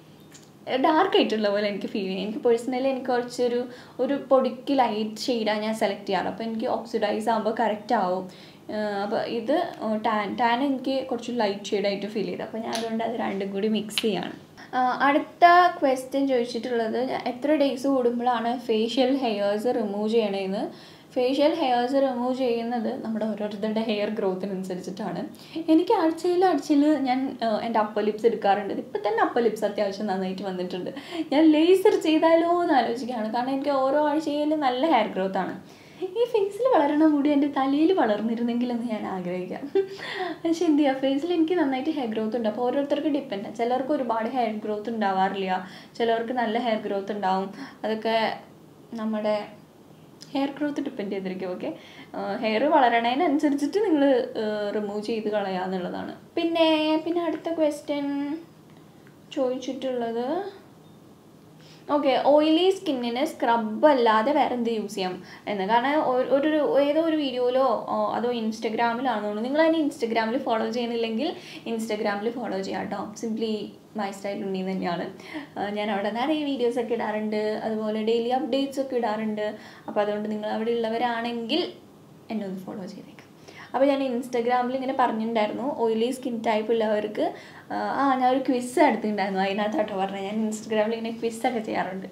ഡാർക്ക് ആയിട്ടുള്ള പോലെ എനിക്ക് ഫീൽ ചെയ്യും എനിക്ക് പേഴ്സണലി എനിക്ക് കുറച്ചൊരു ഒരു പൊടിക്ക് ലൈറ്റ് ഷെയ്ഡാണ് ഞാൻ സെലക്ട് ചെയ്യാറ് അപ്പോൾ എനിക്ക് ഓക്സിഡൈസ് ആകുമ്പോൾ കറക്റ്റ് ആവും അപ്പോൾ ഇത് ടാൻ ടാൻ എനിക്ക് കുറച്ച് ലൈറ്റ് ഷെയ്ഡായിട്ട് ഫീൽ ചെയ്തു അപ്പോൾ ഞാൻ അതുകൊണ്ട് അത് രണ്ടും കൂടി മിക്സ് ചെയ്യാണ് ആ, അടുത്ത ക്വസ്റ്റ്യൻ ചോദിച്ചിട്ടുള്ളത് ഞാൻ എത്ര ഡേയ്സ് കൂടുമ്പോഴാണ് ഫേഷ്യൽ ഹെയർസ് റിമൂവ് ചെയ്യണതെന്ന് ഫേഷ്യൽ ഹെയർസ് റിമൂവ് ചെയ്യുന്നത് നമ്മുടെ ഓരോരുത്തരുടെ ഹെയർ ഗ്രോത്തിനനുസരിച്ചിട്ടാണ് എനിക്ക് ആഴ്ചയിൽ ആഴ്ചയിൽ ഞാൻ ആ, എൻ്റെ അപ്പർ ലിപ്സ് എടുക്കാറുണ്ട് ഇപ്പം തന്നെ അപ്പർ ലിപ്സ് അത്യാവശ്യം നന്നായിട്ട് വന്നിട്ടുണ്ട് ഞാൻ ലേസർ ചെയ്താലോ എന്ന് ആലോചിക്കുകയാണ് കാരണം എനിക്ക് ഓരോ ആഴ്ചയിലും നല്ല ഹെയർ ഗ്രോത്ത് ആണ് ഈ ഫേസിൽ വളരണ മുടി എൻ്റെ തലയിൽ വളർന്നിരുന്നെങ്കിലെന്ന് ഞാൻ ആഗ്രഹിക്കാം പക്ഷെ എന്ത് ചെയ്യുക ഫേസിൽ എനിക്ക് നന്നായിട്ട് ഹെയർ ഗ്രോത്ത് ഉണ്ട് അപ്പോൾ ഓരോരുത്തർക്ക് ഡിപ്പെൻഡ് ചിലർക്ക് ഒരുപാട് ഹെയർ ഗ്രോത്ത് ഉണ്ടാവാറില്ല ചിലർക്ക് നല്ല ഹെയർ ഗ്രോത്ത് ഉണ്ടാവും അതൊക്കെ നമ്മുടെ ഹെയർ ഗ്രോത്ത് ഡിപ്പെൻഡ് ചെയ്തിരിക്കും ഓക്കെ ഹെയർ വളരണതിനനുസരിച്ചിട്ട് നിങ്ങൾ റിമൂവ് ചെയ്ത് കളയാന്നുള്ളതാണ് പിന്നെ പിന്നെ അടുത്ത ക്വസ്റ്റ്യൻ ചോദിച്ചിട്ടുള്ളത് ഓക്കെ ഓയിലി സ്കിന്നിന് സ്ക്രബ് അല്ലാതെ വേറെ എന്ത് യൂസ് ചെയ്യാം എന്ന് കാരണം ഒ- ഒരു ഏതോ ഒരു വീഡിയോയിലോ അതോ ഇൻസ്റ്റഗ്രാമിലാണോ നിങ്ങൾ തന്നെ ഇൻസ്റ്റഗ്രാമിൽ ഫോളോ ചെയ്യുന്നില്ലെങ്കിൽ ഇൻസ്റ്റഗ്രാമിൽ ഫോളോ ചെയ്യാം കേട്ടോ സിംപ്ലി മൈ സ്റ്റൈൽ ഉണ്ണി തന്നെയാണ് ആ, ഞാൻ അവിടെ നിറയെ വീഡിയോസ് ഒക്കെ ഇടാറുണ്ട് അതുപോലെ ഡെയിലി അപ്ഡേറ്റ്സ് ഒക്കെ ഇടാറുണ്ട് അപ്പോൾ അതുകൊണ്ട് നിങ്ങൾ അവിടെ ഉള്ളവരാണെങ്കിൽ എന്നെ ഒന്ന് ഫോളോ ചെയ്തേക്കാം അപ്പോൾ ഞാൻ ഇൻസ്റ്റാഗ്രാമിൽ ഇങ്ങനെ പറഞ്ഞിട്ടുണ്ടായിരുന്നു ഓയിലി സ്കിൻ ടൈപ്പ് ഉള്ളവർക്ക് ആ, ആ ഞാൻ ഒരു ക്വിസ് എടുത്തിട്ടുണ്ടായിരുന്നു അതിനകത്താട്ടോ പറഞ്ഞത് ഞാൻ ഇൻസ്റ്റാഗ്രാമിൽ ഇങ്ങനെ ക്വിസ്സൊക്കെ ചെയ്യാറുണ്ട്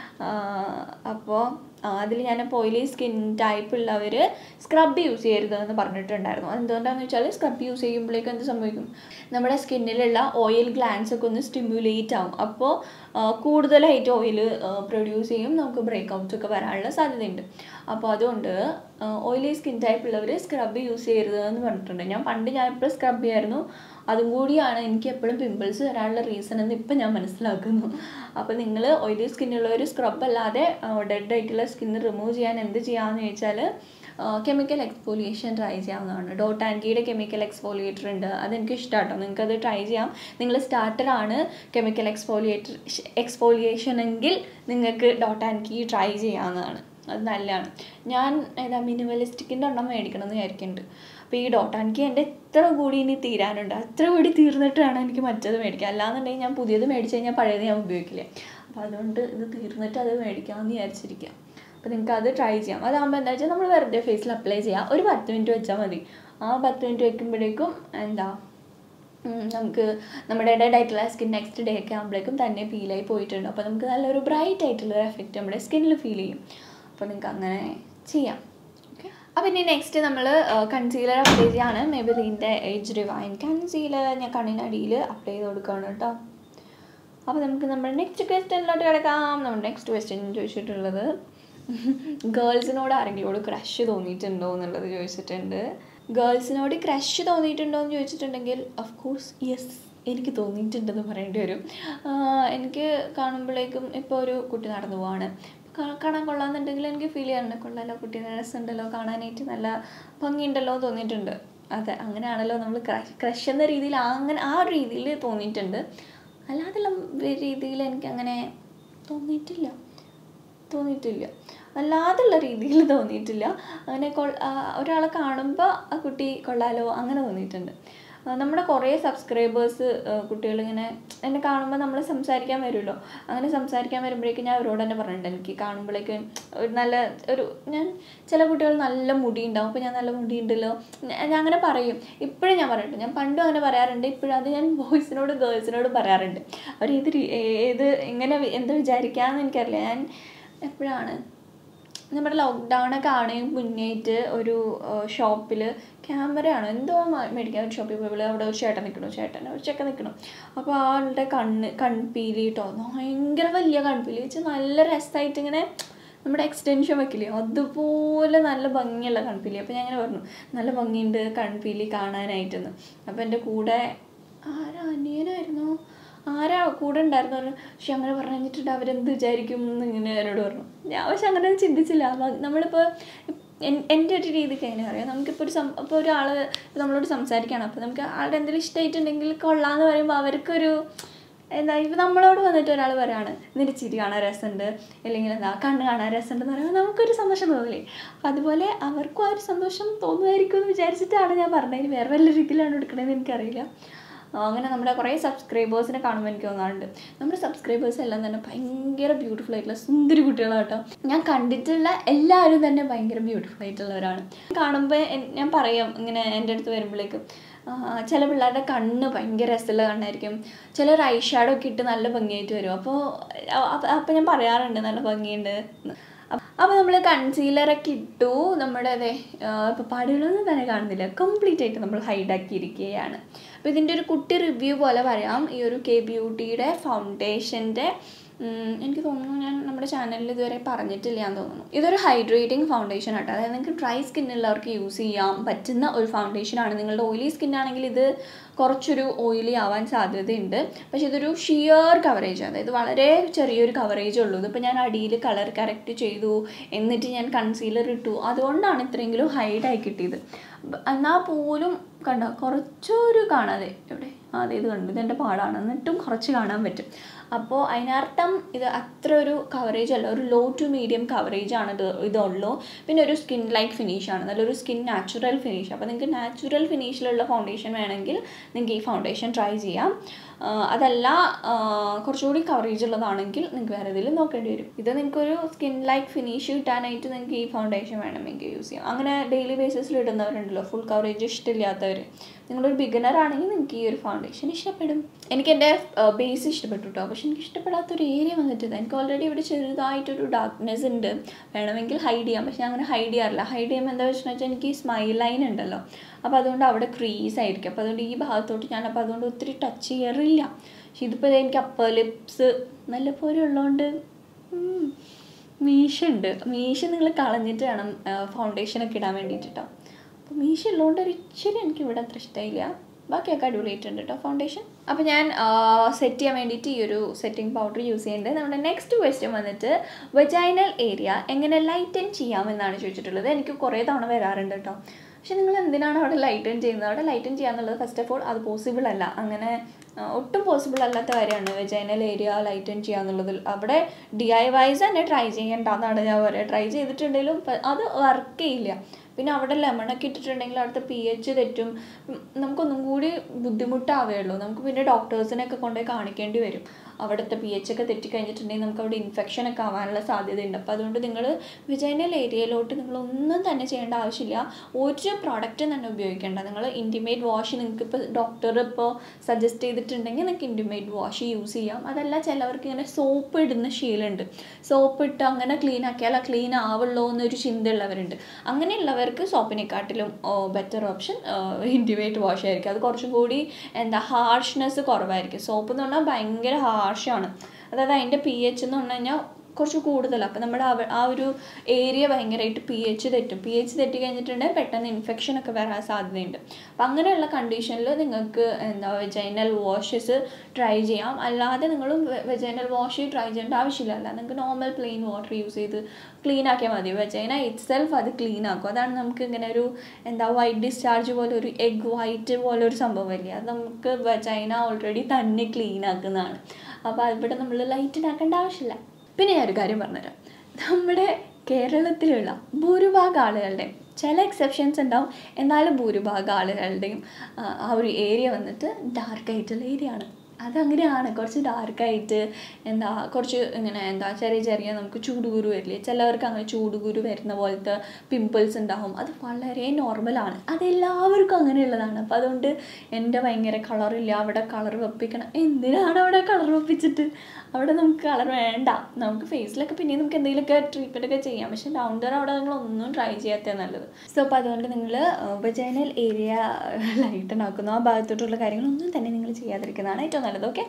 അപ്പോൾ അതിൽ ഞാൻ ഓയിലി സ്കിൻ ടൈപ്പ് ഉള്ളവർ സ്ക്രബ് യൂസ് ചെയ്യരുത് എന്ന് പറഞ്ഞിട്ടുണ്ടായിരുന്നു അതെന്തുകൊണ്ടാണെന്ന് വെച്ചാൽ സ്ക്രബ് യൂസ് ചെയ്യുമ്പോഴേക്കും എന്ത് സംഭവിക്കും നമ്മുടെ സ്കിന്നിലുള്ള ഓയിൽ ഗ്ലാൻസ് ഒക്കെ ഒന്ന് സ്റ്റിമുലേറ്റ് ആവും അപ്പോൾ കൂടുതലായിട്ട് ഓയിൽ പ്രൊഡ്യൂസ് ചെയ്യും നമുക്ക് ബ്രേക്ക് ഔട്ട്സ് ഒക്കെ വരാനുള്ള സാധ്യതയുണ്ട് അപ്പോൾ അതുകൊണ്ട് ഓയിലി സ്കിൻ ടൈപ്പ് ഉള്ളവർ സ്ക്രബ് യൂസ് ചെയ്യരുത് എന്ന് പറഞ്ഞിട്ടുണ്ട് ഞാൻ പണ്ട് ഞാൻ എപ്പോഴും സ്ക്രബ് ചെയ്യായിരുന്നു അതും കൂടിയാണ് എനിക്ക് എപ്പോഴും പിമ്പിൾസ് വരാനുള്ള റീസൺ എന്ന് ഇപ്പം ഞാൻ മനസ്സിലാക്കുന്നു അപ്പോൾ നിങ്ങൾ ഓയിലി സ്കിന്നുള്ളവർ സ്ക്രബ് അല്ലാതെ ഡെഡ് ആയിട്ടുള്ള സ്കിന്ന് റിമൂവ് ചെയ്യാൻ എന്ത് ചെയ്യാമെന്ന് ചോദിച്ചാൽ കെമിക്കൽ എക്സ്ഫോലിയേഷൻ ട്രൈ ചെയ്യാവുന്നതാണ് ഡോട്ട് ആൻറ്റിയുടെ കെമിക്കൽ എക്സ്ഫോലിയേറ്റർ ഉണ്ട് അതെനിക്ക് ഇഷ്ടമാട്ടോ നിങ്ങൾക്ക് അത് ട്രൈ ചെയ്യാം നിങ്ങൾ സ്റ്റാർട്ടറാണ് കെമിക്കൽ എക്സ്ഫോലിയേറ്റർ എക്സ്ഫോലിയേഷൻ എങ്കിൽ നിങ്ങൾക്ക് ഡോട്ട് ആൻറ്റി ട്രൈ ചെയ്യാവുന്നതാണ് അത് നല്ലതാണ് ഞാൻ ഏതാ മിനിമലിസ്റ്റിക്കിൻ്റെ എണ്ണം മേടിക്കണം എന്ന് വിചാരിക്കുന്നുണ്ട് അപ്പോൾ ഈ ഡോട്ട് എനിക്ക് എൻ്റെ എത്ര കൂടി ഇനി തീരാനുണ്ട് അത്ര കൂടി തീർന്നിട്ട് വേണം എനിക്ക് മറ്റത് മേടിക്കാൻ അല്ലാന്നുണ്ടെങ്കിൽ ഞാൻ പുതിയത് മേടിച്ച് കഴിഞ്ഞാൽ പഴയത് ഞാൻ ഉപയോഗിക്കില്ല അപ്പോൾ അതുകൊണ്ട് ഇത് തീർന്നിട്ട് അത് മേടിക്കാമെന്ന് വിചാരിച്ചിരിക്കുക അപ്പോൾ നിങ്ങൾക്ക് അത് ട്രൈ ചെയ്യാം അതാകുമ്പോൾ എന്താ വെച്ചാൽ നമ്മൾ വെറുതെ ഫേസിൽ അപ്ലൈ ചെയ്യാം ഒരു പത്ത് മിനിറ്റ് വെച്ചാൽ മതി ആ പത്ത് മിനിറ്റ് വെക്കുമ്പോഴേക്കും എന്താ ഉം, നമുക്ക് നമ്മുടെ ഡെഡ് ആയിട്ടുള്ള സ്കിൻ നെക്സ്റ്റ് ഡേ ഒക്കെ ആകുമ്പോഴേക്കും തന്നെ പീലായി പോയിട്ടുണ്ട് അപ്പോൾ നമുക്ക് നല്ലൊരു ബ്രൈറ്റ് ആയിട്ടുള്ള എഫക്റ്റ് നമ്മുടെ സ്കിന്നിൽ ഫീൽ ചെയ്യും അപ്പോൾ നിങ്ങൾക്ക് അങ്ങനെ ചെയ്യാം ഓക്കെ അപ്പോൾ ഇനി നെക്സ്റ്റ് നമ്മൾ കൺസീലർ അപ്ലൈ ചെയ്യാണ് മെബിലിൻ്റെ ഏജ് റിവൈൻ കൺസീലർ ഞാൻ കണ്ണിൻ്റെ അടിയിൽ അപ്ലൈ ചെയ്ത് കൊടുക്കുകയാണ് കേട്ടോ അപ്പോൾ നമുക്ക് നമ്മുടെ നെക്സ്റ്റ് ക്വസ്റ്റ്യനിലോട്ട് കിടക്കാം നമ്മുടെ നെക്സ്റ്റ് ക്വസ്റ്റ്യൻ ചോദിച്ചിട്ടുള്ളത് ഗേൾസിനോട് ആരെങ്കിലോട് ക്രഷ് തോന്നിയിട്ടുണ്ടോ എന്നുള്ളത് ചോദിച്ചിട്ടുണ്ട് ഗേൾസിനോട് ക്രഷ് തോന്നിയിട്ടുണ്ടോ എന്ന് ചോദിച്ചിട്ടുണ്ടെങ്കിൽ ഓഫ് കോഴ്സ് യെസ് എനിക്ക് തോന്നിയിട്ടുണ്ടെന്ന് പറയേണ്ടി വരും ആഹ് എനിക്ക് കാണുമ്പോഴേക്കും ഇപ്പോൾ ഒരു കുട്ടി നടന്നു പോവാണ് കാ- കാണാൻ കൊള്ളാമെന്നുണ്ടെങ്കിൽ എനിക്ക് ഫീൽ ചെയ്യാറുണ്ട് കൊള്ളാലോ കുട്ടി രസമുണ്ടല്ലോ കാണാനായിട്ട് നല്ല ഭംഗിയുണ്ടല്ലോ എന്ന് തോന്നിയിട്ടുണ്ട് അതെ അങ്ങനെയാണല്ലോ നമ്മൾ ക്രഷ് ക്രഷ് എന്ന രീതിയിൽ അങ്ങനെ ആ ഒരു രീതിയിൽ തോന്നിയിട്ടുണ്ട് അല്ലാതെയുള്ള രീതിയിൽ എനിക്ക് അങ്ങനെ തോന്നിയിട്ടില്ല തോന്നിയിട്ടില്ല അല്ലാതുള്ള രീതിയിൽ തോന്നിയിട്ടില്ല അങ്ങനെ കൊൾ ആ, ഒരാളെ കാണുമ്പോൾ ആ കുട്ടി കൊള്ളാലോ അങ്ങനെ തോന്നിയിട്ടുണ്ട് ആ, നമ്മുടെ കുറേ സബ്സ്ക്രൈബേഴ്സ് കുട്ടികളിങ്ങനെ എന്നെ കാണുമ്പോൾ നമ്മൾ സംസാരിക്കാൻ വരുമല്ലോ അങ്ങനെ സംസാരിക്കാൻ വരുമ്പോഴേക്കും ഞാൻ അവരോട് തന്നെ പറഞ്ഞിട്ടുണ്ട് എനിക്ക് കാണുമ്പോഴേക്കും ഒരു നല്ല ഒരു ഞാൻ ചില കുട്ടികൾ നല്ല മുടി ഉണ്ടാവും അപ്പോൾ ഞാൻ നല്ല മുടി ഉണ്ടല്ലോ ഞാൻ ഞാൻ അങ്ങനെ പറയും ഇപ്പോഴും ഞാൻ പറയട്ടെ ഞാൻ പണ്ടും അങ്ങനെ പറയാറുണ്ട് ഇപ്പോഴും അത് ഞാൻ ബോയ്സിനോട് ഗേൾസിനോട് പറയാറുണ്ട് അവർ ഏത് രീ- ഏത് എങ്ങനെ വി- എന്ത് വിചാരിക്കാമെന്ന് എനിക്കറിയില്ല ഞാൻ എപ്പോഴാണ് നമ്മുടെ ലോക്ക്ഡൗണൊക്കെ ആണെങ്കിൽ മുന്നേറ്റ് ഒരു ഷോപ്പിൽ ക്യാമറയാണോ എന്തോ മ- മേടിക്കാൻ ഒരു ഷോപ്പിൽ പോയി അവിടെ ഒരു ചേട്ടൻ നിൽക്കണു ചേട്ടൻ ഒരു ചെക്കൻ നിൽക്കണം അപ്പോൾ ആളുടെ കണ്ണ് കൺപീലി കേട്ടോ ഭയങ്കര വലിയ കൺപീലി വെച്ച് നല്ല രസമായിട്ട് ഇങ്ങനെ നമ്മുടെ എക്സ്റ്റൻഷൻ വെക്കില്ലേ അതുപോലെ നല്ല ഭംഗിയുള്ള കൺപീലി അപ്പോൾ ഞാൻ ഇങ്ങനെ പറഞ്ഞു നല്ല ഭംഗിയുണ്ട് കൺപീലി കാണാനായിട്ടെന്ന് അപ്പോൾ എൻ്റെ കൂടെ ആരാ അനിയനായിരുന്നോ ആരാ കൂടെ ഉണ്ടായിരുന്നു പറഞ്ഞു പക്ഷെ അങ്ങനെ പറഞ്ഞു കഴിഞ്ഞിട്ടുണ്ട് അവരെന്ത് വിചാരിക്കും എന്ന് ഇങ്ങനെ എന്നോട് പറഞ്ഞു ഞാൻ പക്ഷെ അങ്ങനെ ഒന്നും ചിന്തിച്ചില്ല അപ്പൊ നമ്മളിപ്പോൾ എൻ- എൻ്റെ ഒരു രീതിക്ക് എങ്ങനെ അറിയാം നമുക്കിപ്പോൾ ഒരു സം ഇപ്പോൾ ഒരാൾ നമ്മളോട് സംസാരിക്കുകയാണ് അപ്പോൾ നമുക്ക് ആളുടെ എന്തെങ്കിലും ഇഷ്ടമായിട്ടുണ്ടെങ്കിൽ കൊള്ളാമെന്ന് പറയുമ്പോൾ അവർക്കൊരു എന്താ ഇപ്പം നമ്മളോട് വന്നിട്ട് ഒരാൾ പറയാണ് നിന്റെ ചിരി കാണാൻ രസമുണ്ട് അല്ലെങ്കിൽ എന്താ കണ്ണ് കാണാൻ രസമുണ്ടെന്ന് പറയുമ്പോൾ നമുക്കൊരു സന്തോഷം തോന്നില്ലേ അപ്പം അതുപോലെ അവർക്കും ആ ഒരു സന്തോഷം തോന്നുമായിരിക്കും എന്ന് വിചാരിച്ചിട്ടാണ് ഞാൻ പറഞ്ഞത് ഇനി വേറെ വല്ല രീതിയിലാണ് എടുക്കണതെന്ന് എനിക്കറിയില്ല ആ, അങ്ങനെ നമ്മുടെ കുറേ സബ്സ്ക്രൈബേഴ്സിനെ കാണുമ്പോൾ എനിക്ക് തോന്നാറുണ്ട് നമ്മുടെ സബ്സ്ക്രൈബേഴ്സ് എല്ലാം തന്നെ ഭയങ്കര ബ്യൂട്ടിഫുൾ ആയിട്ടുള്ള സുന്ദരി കുട്ടികളാണ് കേട്ടോ ഞാൻ കണ്ടിട്ടുള്ള എല്ലാവരും തന്നെ ഭയങ്കര ബ്യൂട്ടിഫുൾ ആയിട്ടുള്ളവരാണ് കാണുമ്പോൾ എൻ- ഞാൻ പറയാം ഇങ്ങനെ എൻ്റെ അടുത്ത് വരുമ്പോഴേക്കും ആ, ചില പിള്ളേരുടെ കണ്ണ് ഭയങ്കര രസമുള്ള കണ്ണായിരിക്കും ചിലർ ഐ ഷാഡോ ഒക്കെ ഇട്ട് നല്ല ഭംഗിയായിട്ട് വരും അപ്പോൾ അപ്പോൾ ഞാൻ പറയാറുണ്ട് നല്ല ഭംഗിയുണ്ട് എന്ന്. അപ്പോൾ നമ്മൾ കൺസീലറൊക്കെ ഇട്ടു നമ്മുടെ അതെ ഇപ്പോൾ പാടുകളൊന്നും തന്നെ കാണുന്നില്ല കംപ്ലീറ്റ് ആയിട്ട് നമ്മൾ ഹൈഡാക്കിയിരിക്കുകയാണ് അപ്പോൾ ഇതിൻ്റെ ഒരു കുട്ടി റിവ്യൂ പോലെ പറയാം ഈ ഒരു കെ ബ്യൂട്ടിയുടെ ഫൗണ്ടേഷൻ്റെ എനിക്ക് തോന്നുന്നു ഞാൻ നമ്മുടെ ചാനലിൽ ഇതുവരെ പറഞ്ഞിട്ടില്ല എന്ന് തോന്നുന്നു ഇതൊരു ഹൈഡ്രേറ്റിംഗ് ഫൗണ്ടേഷൻ ആട്ടോ അതായത് നിങ്ങൾക്ക് ഡ്രൈ സ്കിന്നുള്ളവർക്ക് യൂസ് ചെയ്യാൻ പറ്റുന്ന ഒരു ഫൗണ്ടേഷനാണ് നിങ്ങളുടെ ഓയിലി സ്കിൻ ആണെങ്കിൽ ഇത് കുറച്ചൊരു ഓയിലി ആവാൻ സാധ്യതയുണ്ട് പക്ഷേ ഇതൊരു ഷിയർ കവറേജ് അതായത് വളരെ ചെറിയൊരു കവറേജ് ഉള്ളൂ ഇതിപ്പോൾ ഞാൻ അടിയിൽ കളർ കറക്റ്റ് ചെയ്തു എന്നിട്ട് ഞാൻ കൺസീലർ ഇട്ടു അതുകൊണ്ടാണ് ഇത്രയെങ്കിലും ഹൈഡായി കിട്ടിയത് എന്നാൽ പോലും കണ്ടോ കുറച്ചൊരു കാണാതെ എവിടെ ആ അതെ ഇത് കണ്ടു ഇതെൻ്റെ പാടാണ് എന്നിട്ടും കുറച്ച് കാണാൻ പറ്റും അപ്പോൾ അതിനർത്ഥം ഇത് അത്ര ഒരു കവറേജ് അല്ല ഒരു ലോ ടു മീഡിയം കവറേജ് ആണ് ഇത് ഇതുള്ളൂ പിന്നെ ഒരു സ്കിൻ ലൈക്ക് ഫിനിഷ് ആണ് നല്ലൊരു സ്കിൻ നാച്ചുറൽ ഫിനിഷ് അപ്പോൾ നിങ്ങൾക്ക് നാച്ചുറൽ ഫിനിഷിലുള്ള ഫൗണ്ടേഷൻ വേണമെങ്കിൽ നിങ്ങൾക്ക് ഈ ഫൗണ്ടേഷൻ ട്രൈ ചെയ്യാം ആ, അതല്ല ആ, കുറച്ചുകൂടി കവറേജ് ഉള്ളതാണെങ്കിൽ നിങ്ങൾക്ക് വേറെ ഏതെങ്കിലും നോക്കേണ്ടി വരും ഇത് നിങ്ങൾക്കൊരു സ്കിൻ ലൈക്ക് ഫിനിഷ് കിട്ടാനായിട്ട് നിങ്ങൾക്ക് ഈ ഫൗണ്ടേഷൻ വേണമെങ്കിൽ യൂസ് ചെയ്യാം അങ്ങനെ ഡെയിലി ബേസിസിൽ ഇടുന്നവരുണ്ടല്ലോ ഫുൾ കവറേജ് ഇഷ്ടമില്ലാത്തവർ നിങ്ങളൊരു ബിഗിനർ ആണെങ്കിൽ നിങ്ങൾക്ക് ഈ ഒരു ഫൗണ്ടേഷൻ ഇഷ്ടപ്പെടും എനിക്ക് എൻ്റെ ബേസ് ഇഷ്ടപ്പെട്ടു കേട്ടോ പക്ഷെ എനിക്ക് ഇഷ്ടപ്പെടാത്തൊരു ഏരിയ വന്നിട്ടില്ല എനിക്ക് ഓൾറെഡി ഇവിടെ ചെറുതായിട്ടൊരു ഡാർക്ക്നെസ് ഉണ്ട് വേണമെങ്കിൽ ഹൈഡ് ചെയ്യാം പക്ഷെ ഞാൻ അങ്ങനെ ഹൈഡ് ചെയ്യാറില്ല ഹൈഡ് ചെയ്യുമ്പോൾ എന്താ വെച്ചാൽ വെച്ചാൽ എനിക്ക് ഈ സ്മൈൽ ലൈൻ ഉണ്ടല്ലോ അപ്പോൾ അതുകൊണ്ട് അവിടെ ക്രീസ് ആയിരിക്കും അപ്പോൾ അതുകൊണ്ട് ഈ ഭാഗത്തോട്ട് ഞാൻ അപ്പോൾ അതുകൊണ്ട് ഒത്തിരി ടച്ച് ചെയ്യാറില്ല പക്ഷെ ഇതിപ്പോൾ എനിക്ക് അപ്പർ ലിപ്സ് നല്ല പോലെ ഉള്ളതുകൊണ്ട് ഉം, മീശ ഉണ്ട് മീശ നിങ്ങൾ കളഞ്ഞിട്ട് വേണം ഫൗണ്ടേഷനൊക്കെ ഇടാൻ വേണ്ടിയിട്ട് കേട്ടോ അപ്പോൾ മീശ ഉള്ളതുകൊണ്ട് ഒരു ഇച്ചിരി എനിക്ക് ഇവിടെ അത്ര ഇഷ്ടമായില്ല ബാക്കിയൊക്കെ അടിപൊളിയായിട്ടുണ്ട് കേട്ടോ ഫൗണ്ടേഷൻ അപ്പോൾ ഞാൻ സെറ്റ് ചെയ്യാൻ വേണ്ടിയിട്ട് ഈ ഒരു സെറ്റിംഗ് പൗഡർ യൂസ് ചെയ്യുന്നുണ്ട് നമ്മുടെ നെക്സ്റ്റ് ക്വസ്റ്റ്യൻ വന്നിട്ട് വെജൈനൽ ഏരിയ എങ്ങനെ ലൈറ്റൻ ചെയ്യാമെന്നാണ് ചോദിച്ചിട്ടുള്ളത് എനിക്ക് കുറേ തവണ വരാറുണ്ട് കേട്ടോ പക്ഷെ നിങ്ങൾ എന്തിനാണ് അവിടെ ലൈറ്റൻ ചെയ്യുന്നത് അവിടെ ലൈറ്റൻ ചെയ്യാന്നുള്ളത് ഫസ്റ്റ് ഓഫ് ഓൾ അത് പോസിബിൾ അല്ല അങ്ങനെ ആ, ഒട്ടും പോസിബിൾ അല്ലാത്ത കാര്യമാണ് വെജൈനൽ ഏരിയ ലൈറ്റൻ ചെയ്യാന്നുള്ളതിൽ അവിടെ ഡി ഐ വൈസ് തന്നെ ട്രൈ ചെയ്യേണ്ടതാണ് ഞാൻ പറയുക ട്രൈ ചെയ്തിട്ടുണ്ടെങ്കിലും പ- അത് വർക്ക് ചെയ്യില്ല പിന്നെ അവിടെ ലെമണൊക്കെ ഇട്ടിട്ടുണ്ടെങ്കിൽ അവിടുത്തെ പി എച്ച് തെറ്റും ഉം, നമുക്കൊന്നും കൂടി ബുദ്ധിമുട്ടാവുകയുള്ളൂ നമുക്ക് പിന്നെ ഡോക്ടേഴ്സിനെയൊക്കെ കൊണ്ടുപോയി കാണിക്കേണ്ടി വരും അവിടുത്തെ പി എച്ച് ഒക്കെ തെറ്റിക്കഴിഞ്ഞിട്ടുണ്ടെങ്കിൽ നമുക്ക് അവിടെ ഇൻഫെക്ഷൻ ഒക്കെ ആവാനുള്ള സാധ്യതയുണ്ട് അപ്പോൾ അതുകൊണ്ട് നിങ്ങൾ വിജൈനൽ ഏരിയയിലോട്ട് നിങ്ങൾ ഒന്നും തന്നെ ചെയ്യേണ്ട ആവശ്യമില്ല ഒരു പ്രോഡക്റ്റും തന്നെ ഉപയോഗിക്കേണ്ട നിങ്ങൾ ഇൻറ്റിമേറ്റ് വാഷ് നിങ്ങൾക്ക് ഇപ്പോൾ ഡോക്ടർ ഇപ്പോൾ സജസ്റ്റ് ചെയ്തിട്ടുണ്ടെങ്കിൽ നിങ്ങൾക്ക് ഇൻറ്റിമേറ്റ് വാഷ് യൂസ് ചെയ്യാം അതല്ല ചിലവർക്ക് ഇങ്ങനെ സോപ്പ് ഇടുന്ന ശീലമുണ്ട് സോപ്പ് ഇട്ട് അങ്ങനെ ക്ലീൻ ആക്കിയാൽ ആ ക്ലീൻ ആവുള്ളൂ എന്നൊരു ചിന്തയുള്ളവരുണ്ട് അങ്ങനെയുള്ളവർക്ക് സോപ്പിനെക്കാട്ടിലും ബെറ്റർ ഓപ്ഷൻ ഇൻറ്റിമേറ്റ് വാഷ് ആയിരിക്കും അത് കുറച്ചും കൂടി എന്താ ഹാർഷ്നെസ് കുറവായിരിക്കും സോപ്പ് എന്ന് പറഞ്ഞാൽ ഭയങ്കര ഹാർഷാണ് അതായത് അതിൻ്റെ പി എച്ച് എന്ന് പറഞ്ഞു കഴിഞ്ഞാൽ കുറച്ച് കൂടുതലാണ് അപ്പോൾ നമ്മുടെ അവ ആ ഒരു ഏരിയ ഭയങ്കരമായിട്ട് പി എച്ച് തെറ്റും പി എച്ച് തെറ്റി കഴിഞ്ഞിട്ടുണ്ടെങ്കിൽ പെട്ടെന്ന് ഇൻഫെക്ഷൻ ഒക്കെ വരാൻ സാധ്യതയുണ്ട് അപ്പം അങ്ങനെയുള്ള കണ്ടീഷനിൽ നിങ്ങൾക്ക് എന്താ വെജൈനൽ വാഷസ് ട്രൈ ചെയ്യാം അല്ലാതെ നിങ്ങൾ വെജൈനൽ വാഷ് ട്രൈ ചെയ്യേണ്ട ആവശ്യമില്ല അല്ല നിങ്ങൾക്ക് നോർമൽ പ്ലെയിൻ വാട്ടർ യൂസ് ചെയ്ത് ക്ലീൻ ആക്കിയാൽ മതി വെജൈന ഇറ്റ് സെൽഫ് അത് ക്ലീൻ ആക്കും അതാണ് നമുക്ക് ഇങ്ങനെ ഒരു എന്താ വൈറ്റ് ഡിസ്ചാർജ് പോലെ ഒരു എഗ് വൈറ്റ് പോലെ ഒരു സംഭവമില്ലേ അത് നമുക്ക് വെജൈന ഓൾറെഡി തന്നെ ക്ലീൻ ആക്കുന്നതാണ് അപ്പോൾ ഇവിടെ നമ്മൾ ലൈറ്റിനാക്കേണ്ട ആവശ്യമില്ല പിന്നെ ഞാനൊരു കാര്യം പറഞ്ഞുതരാം നമ്മുടെ കേരളത്തിലുള്ള ഭൂരിഭാഗം ആളുകളുടെ ചില എക്സെപ്ഷൻസ് ഉണ്ടാവും എന്നാലും ഭൂരിഭാഗം ആളുകളുടെയും ആ, ആ ഒരു ഏരിയ വന്നിട്ട് ഡാർക്ക് ആയിട്ടുള്ള ഏരിയ ആണ് അതങ്ങനെയാണ് കുറച്ച് ഡാർക്കായിട്ട് എന്താ കുറച്ച് ഇങ്ങനെ എന്താ ചെറിയ ചെറിയ നമുക്ക് ചൂടുകുരു വരില്ലേ ചിലവർക്ക് അങ്ങനെ ചൂടുകുരു വരുന്ന പോലത്തെ പിമ്പിൾസ് ഉണ്ടാവും അത് വളരെ നോർമലാണ് അതെല്ലാവർക്കും അങ്ങനെയുള്ളതാണ് അപ്പോൾ അതുകൊണ്ട് എൻ്റെ ഭയങ്കര കളറില്ല അവിടെ കളർ വെപ്പിക്കണം എന്തിനാണ് അവിടെ കളർ വെപ്പിച്ചിട്ട് അവിടെ നമുക്ക് കളർ വേണ്ട നമുക്ക് ഫേസിലൊക്കെ പിന്നെ നമുക്ക് എന്തെങ്കിലുമൊക്കെ ട്രീറ്റ്മെൻ്റ് ഒക്കെ ചെയ്യാം പക്ഷെ ഡൗൺ ഡർ അവിടെ നിങ്ങൾ ഒന്നും ട്രൈ ചെയ്യാത്തതാണ് നല്ലത് സോ അപ്പോൾ അതുകൊണ്ട് നിങ്ങൾ ഉപജൈനൽ ഏരിയ ലൈറ്റൺ ആക്കുന്നു ആ ഭാഗത്തോട്ടുള്ള കാര്യങ്ങളൊന്നും തന്നെ നിങ്ങൾ ചെയ്യാതിരിക്കുന്നതാണ് ഏറ്റവും നല്ലത് ഓക്കെ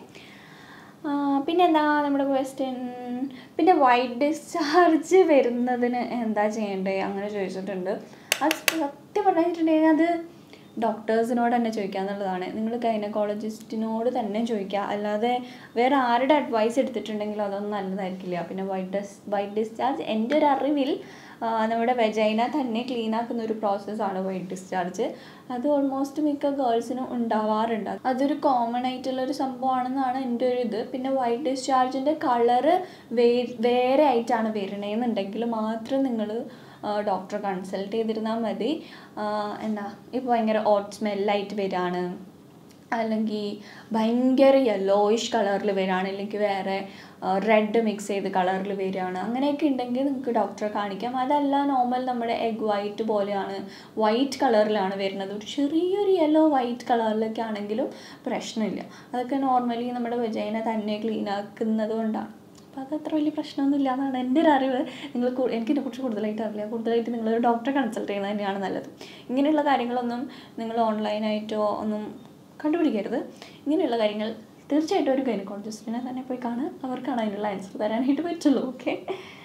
പിന്നെ എന്താ നമ്മുടെ ക്വസ്റ്റ്യൻ പിന്നെ വൈറ്റ് ഡിസ്ചാർജ് വരുന്നതിന് എന്താ ചെയ്യേണ്ടത് അങ്ങനെ ചോദിച്ചിട്ടുണ്ട് അത് സത്യം പറഞ്ഞിട്ടുണ്ടെങ്കിൽ അത് ഡോക്ടേഴ്സിനോട് തന്നെ ചോദിക്കുക എന്നുള്ളതാണ് നിങ്ങൾ ഗൈനക്കോളജിസ്റ്റിനോട് തന്നെ ചോദിക്കുക അല്ലാതെ വേറെ ആരുടെ അഡ്വൈസ് എടുത്തിട്ടുണ്ടെങ്കിലും അതൊന്നും നല്ലതായിരിക്കില്ല പിന്നെ വൈറ്റ് ഡിസ് വൈറ്റ് ഡിസ്ചാർജ് എൻ്റെ ഒരു അറിവിൽ ആ, നമ്മുടെ വെജൈന തന്നെ ക്ലീൻ ആക്കുന്ന ഒരു പ്രോസസ്സാണ് വൈറ്റ് ഡിസ്ചാർജ് അത് ഓൾമോസ്റ്റ് മിക്ക ഗേൾസിനും ഉണ്ടാവാറുണ്ട് അതൊരു കോമൺ ആയിട്ടുള്ള ഒരു സംഭവമാണെന്നാണ് എൻ്റെ ഒരു ഇത് പിന്നെ വൈറ്റ് ഡിസ്ചാർജിൻ്റെ കളറ് വേ വേറെ ആയിട്ടാണ് വരണേന്നുണ്ടെങ്കിൽ മാത്രം നിങ്ങൾ ഡോക്ടറെ കൺസൾട്ട് ചെയ്തിരുന്നാൽ മതി ആ, എന്താ ഇപ്പോൾ ഭയങ്കര ഓട്ട് സ്മെല്ലായിട്ട് വരികയാണ് അല്ലെങ്കിൽ ഭയങ്കര യെല്ലോയിഷ് കളറിൽ വരികയാണ് അല്ലെങ്കിൽ വേറെ റെഡ് മിക്സ് ചെയ്ത് കളറിൽ വരികയാണ് അങ്ങനെയൊക്കെ ഉണ്ടെങ്കിൽ നിങ്ങൾക്ക് ഡോക്ടറെ കാണിക്കാം അതല്ല നോർമൽ നമ്മുടെ എഗ് വൈറ്റ് പോലെയാണ് വൈറ്റ് കളറിലാണ് വരുന്നത് ഒരു ചെറിയൊരു യെല്ലോ വൈറ്റ് കളറിലൊക്കെ ആണെങ്കിലും പ്രശ്നമില്ല അതൊക്കെ നോർമലി നമ്മുടെ വെജൈന തന്നെ ക്ലീൻ ആക്കുന്നത് കൊണ്ടാണ് അപ്പോൾ അത് അത്ര വലിയ പ്രശ്നമൊന്നുമില്ല എന്നാണ് എൻ്റെ ഒരു അറിവ് നിങ്ങൾ കൂ- എനിക്ക് ഇതിനെക്കുറിച്ച് കൂടുതലായിട്ട് അറിയില്ല കൂടുതലായിട്ട് നിങ്ങൾ ഡോക്ടറെ കൺസൾട്ട് ചെയ്യുന്നത് തന്നെയാണ് നല്ലത് ഇങ്ങനെയുള്ള കാര്യങ്ങളൊന്നും നിങ്ങൾ ഓൺലൈനായിട്ടോ ഒന്നും കണ്ടുപിടിക്കരുത് ഇങ്ങനെയുള്ള കാര്യങ്ങൾ തീർച്ചയായിട്ടും ഒരു ഗൈനക്കോളജിസ്റ്റിനെ തന്നെ പോയി കാണുക അവർക്കാണ് അതിനുള്ള ആൻസർ തരാനായിട്ട് പറ്റുള്ളൂ ഓക്കെ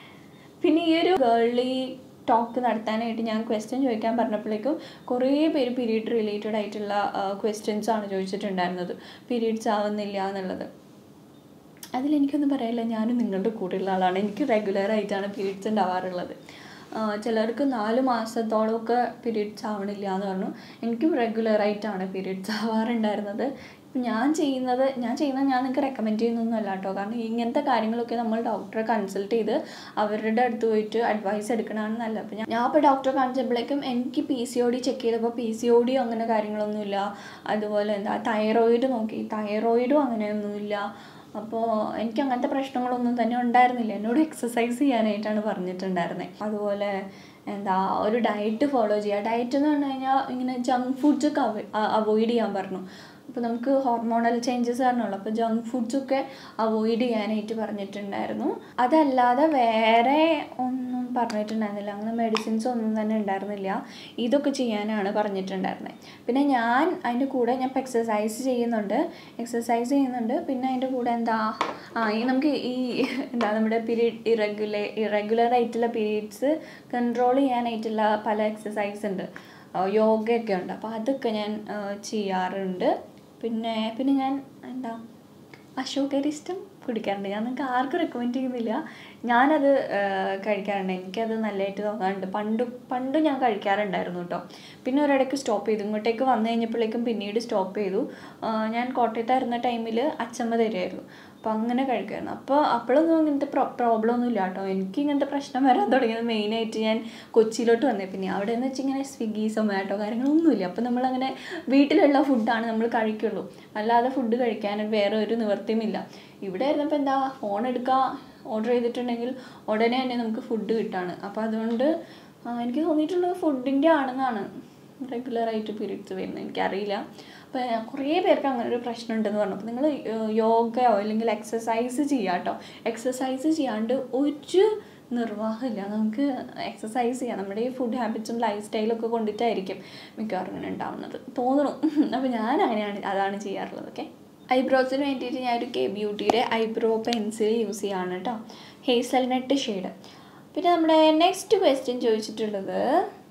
പിന്നെ ഈ ഒരു ഗേളി ടോക്ക് നടത്താനായിട്ട് ഞാൻ ക്വസ്റ്റ്യൻ ചോദിക്കാൻ പറഞ്ഞപ്പോഴേക്കും കുറേ പേര് പീരീഡ് റിലേറ്റഡ് ആയിട്ടുള്ള ക്വസ്റ്റ്യൻസ് ആണ് ചോദിച്ചിട്ടുണ്ടായിരുന്നത് പീരീഡ്സ് ആവുന്നില്ല എന്നുള്ളത് അതിലെനിക്കൊന്നും പറയാനില്ല ഞാനും നിങ്ങളുടെ കൂടെയുള്ള ആളാണ് എനിക്ക് റെഗുലർ ആയിട്ടാണ് പീരീഡ്സ് ഉണ്ടാവാറുള്ളത് ആ, ചിലർക്ക് നാല് മാസത്തോളമൊക്കെ പീരീഡ്സ് ആവണില്ല എന്ന് പറഞ്ഞു എനിക്കും റെഗുലർ ആയിട്ടാണ് പീരീഡ്സ് ആവാറുണ്ടായിരുന്നത് ഇപ്പം ഞാൻ ചെയ്യുന്നത് ഞാൻ ചെയ്യുന്നത് ഞാൻ നിങ്ങൾക്ക് റെക്കമെൻഡ് ചെയ്യുന്നൊന്നുമല്ല കേട്ടോ കാരണം ഇങ്ങനത്തെ കാര്യങ്ങളൊക്കെ നമ്മൾ ഡോക്ടറെ കൺസൾട്ട് ചെയ്ത് അവരുടെ അടുത്ത് പോയിട്ട് അഡ്വൈസ് എടുക്കണതാണ് നല്ലത് അപ്പം ഞാൻ ഇപ്പോൾ ഡോക്ടറെ കാണിച്ചപ്പോഴേക്കും എനിക്ക് P C O D check ചെയ്തപ്പോൾ പി സി ഒ ഡി അങ്ങനെ കാര്യങ്ങളൊന്നുമില്ല അതുപോലെ എന്താ തൈറോയിഡ് നോക്കി തൈറോയിഡും അങ്ങനെയൊന്നുമില്ല അപ്പോൾ എനിക്ക് അങ്ങനത്തെ പ്രശ്നങ്ങളൊന്നും തന്നെ ഉണ്ടായിരുന്നില്ല എന്നോട് എക്സസൈസ് ചെയ്യാനായിട്ടാണ് പറഞ്ഞിട്ടുണ്ടായിരുന്നത് അതുപോലെ എന്താ ഒരു ഡയറ്റ് ഫോളോ ചെയ്യുക ഡയറ്റ് എന്ന് പറഞ്ഞു കഴിഞ്ഞാൽ ഇങ്ങനെ ജങ്ക് ഫുഡ്സ് ഒക്കെ അവോയ്ഡ് ചെയ്യാൻ പറഞ്ഞു അപ്പോൾ നമുക്ക് ഹോർമോണൽ ചേഞ്ചസ് കാരണമുള്ളൂ അപ്പോൾ ജങ്ക് ഫുഡ്സൊക്കെ അവോയ്ഡ് ചെയ്യാനായിട്ട് പറഞ്ഞിട്ടുണ്ടായിരുന്നു അതല്ലാതെ വേറെ ഒന്നും പറഞ്ഞിട്ടുണ്ടായിരുന്നില്ല അങ്ങനെ മെഡിസിൻസ് ഒന്നും തന്നെ ഉണ്ടായിരുന്നില്ല ഇതൊക്കെ ചെയ്യാനാണ് പറഞ്ഞിട്ടുണ്ടായിരുന്നത് പിന്നെ ഞാൻ അതിൻ്റെ കൂടെ ഞാൻ ഇപ്പോൾ എക്സസൈസ് ചെയ്യുന്നുണ്ട് എക്സസൈസ് ചെയ്യുന്നുണ്ട് പിന്നെ അതിൻ്റെ കൂടെ എന്താ ആ ഈ നമുക്ക് ഈ എന്താ നമ്മുടെ പീരീഡ് ഇറഗുലർ ഇറഗുലർ ആയിട്ടുള്ള പീരീഡ്സ് കൺട്രോൾ ചെയ്യാനായിട്ടുള്ള പല എക്സസൈസ് ഉണ്ട് ആ, യോഗയൊക്കെ ഉണ്ട് അപ്പോൾ അതൊക്കെ ഞാൻ ആ, ചെയ്യാറുണ്ട് പിന്നെ പിന്നെ ഞാൻ എന്താ അശോകരിഷ്ടം കുടിക്കാറുണ്ട് ഞാൻ നിങ്ങൾക്ക് ആർക്കും റെക്കമെൻഡ് ചെയ്യുന്നില്ല ഞാനത് ആ, കഴിക്കാറുണ്ട് എനിക്കത് നല്ലതായിട്ട് തോന്നാറുണ്ട് പണ്ട് പണ്ട് ഞാൻ കഴിക്കാറുണ്ടായിരുന്നു കേട്ടോ പിന്നെ ഒരിടയ്ക്ക് സ്റ്റോപ്പ് ചെയ്തു ഇങ്ങോട്ടേക്ക് വന്നു കഴിഞ്ഞപ്പോഴേക്കും പിന്നീട് സ്റ്റോപ്പ് ചെയ്തു ആ, ഞാൻ കോട്ടയത്തായിരുന്ന ടൈമിൽ അച്ചമ്മ തരുമായിരുന്നു അപ്പോൾ അങ്ങനെ കഴിക്കുമായിരുന്നു അപ്പോൾ അപ്പോഴൊന്നും ഇങ്ങനത്തെ പ്രോ പ്രോബ്ലം ഒന്നും ഇല്ല കേട്ടോ എനിക്ക് ഇങ്ങനത്തെ പ്രശ്നം വരാൻ തുടങ്ങിയത് മെയിനായിട്ട് ഞാൻ കൊച്ചിയിലോട്ട് വന്നേ പിന്നെ അവിടെ എന്ന് വെച്ച് ഇങ്ങനെ സ്വിഗ്ഗി സൊമാറ്റോ കാര്യങ്ങളൊന്നുമില്ല അപ്പോൾ നമ്മളങ്ങനെ വീട്ടിലുള്ള ഫുഡാണ് നമ്മൾ കഴിക്കുള്ളൂ അല്ലാതെ ഫുഡ് കഴിക്കാൻ വേറെ ഒരു നിവൃത്തിയുമില്ല ഇവിടെ ആയിരുന്നപ്പോൾ എന്താ ഫോൺ എടുക്കുക ഓർഡർ ചെയ്തിട്ടുണ്ടെങ്കിൽ ഉടനെ തന്നെ നമുക്ക് ഫുഡ് കിട്ടാണ് അപ്പോൾ അതുകൊണ്ട് ആ, എനിക്ക് തോന്നിയിട്ടുള്ളത് ഫുഡിൻ്റെ ആണെന്നാണ് റെഗുലറായിട്ട് പീരീഡ്സ് വരുന്നത് എനിക്കറിയില്ല അപ്പോൾ കുറേ പേർക്ക് അങ്ങനെ ഒരു പ്രശ്നം ഉണ്ടെന്ന് പറഞ്ഞു അപ്പോൾ നിങ്ങൾ യോഗയോ അല്ലെങ്കിൽ എക്സസൈസ് ചെയ്യുക കേട്ടോ എക്സസൈസ് ചെയ്യാണ്ട് ഒരു നിർവാഹമില്ല നമുക്ക് എക്സസൈസ് ചെയ്യാം നമ്മുടെ ഈ ഫുഡ് ഹാബിറ്റ്സും ലൈഫ് സ്റ്റൈലൊക്കെ കൊണ്ടിട്ടായിരിക്കും മിക്കവാറും ഇങ്ങനെ ഉണ്ടാവുന്നത് തോന്നണം അപ്പോൾ ഞാൻ അങ്ങനെയാണ് അതാണ് ചെയ്യാറുള്ളത് ഓക്കെ ഐബ്രോസിന് വേണ്ടിയിട്ട് ഞാൻ ഒരു കെ ബ്യൂട്ടിയുടെ ഐബ്രോ പെൻസിൽ യൂസ് ചെയ്യാണ് കേട്ടോ ഹേസൽനട്ട് ഷെയ്ഡ് പിന്നെ നമ്മുടെ നെക്സ്റ്റ് ക്വസ്റ്റ്യൻ ചോദിച്ചിട്ടുള്ളത്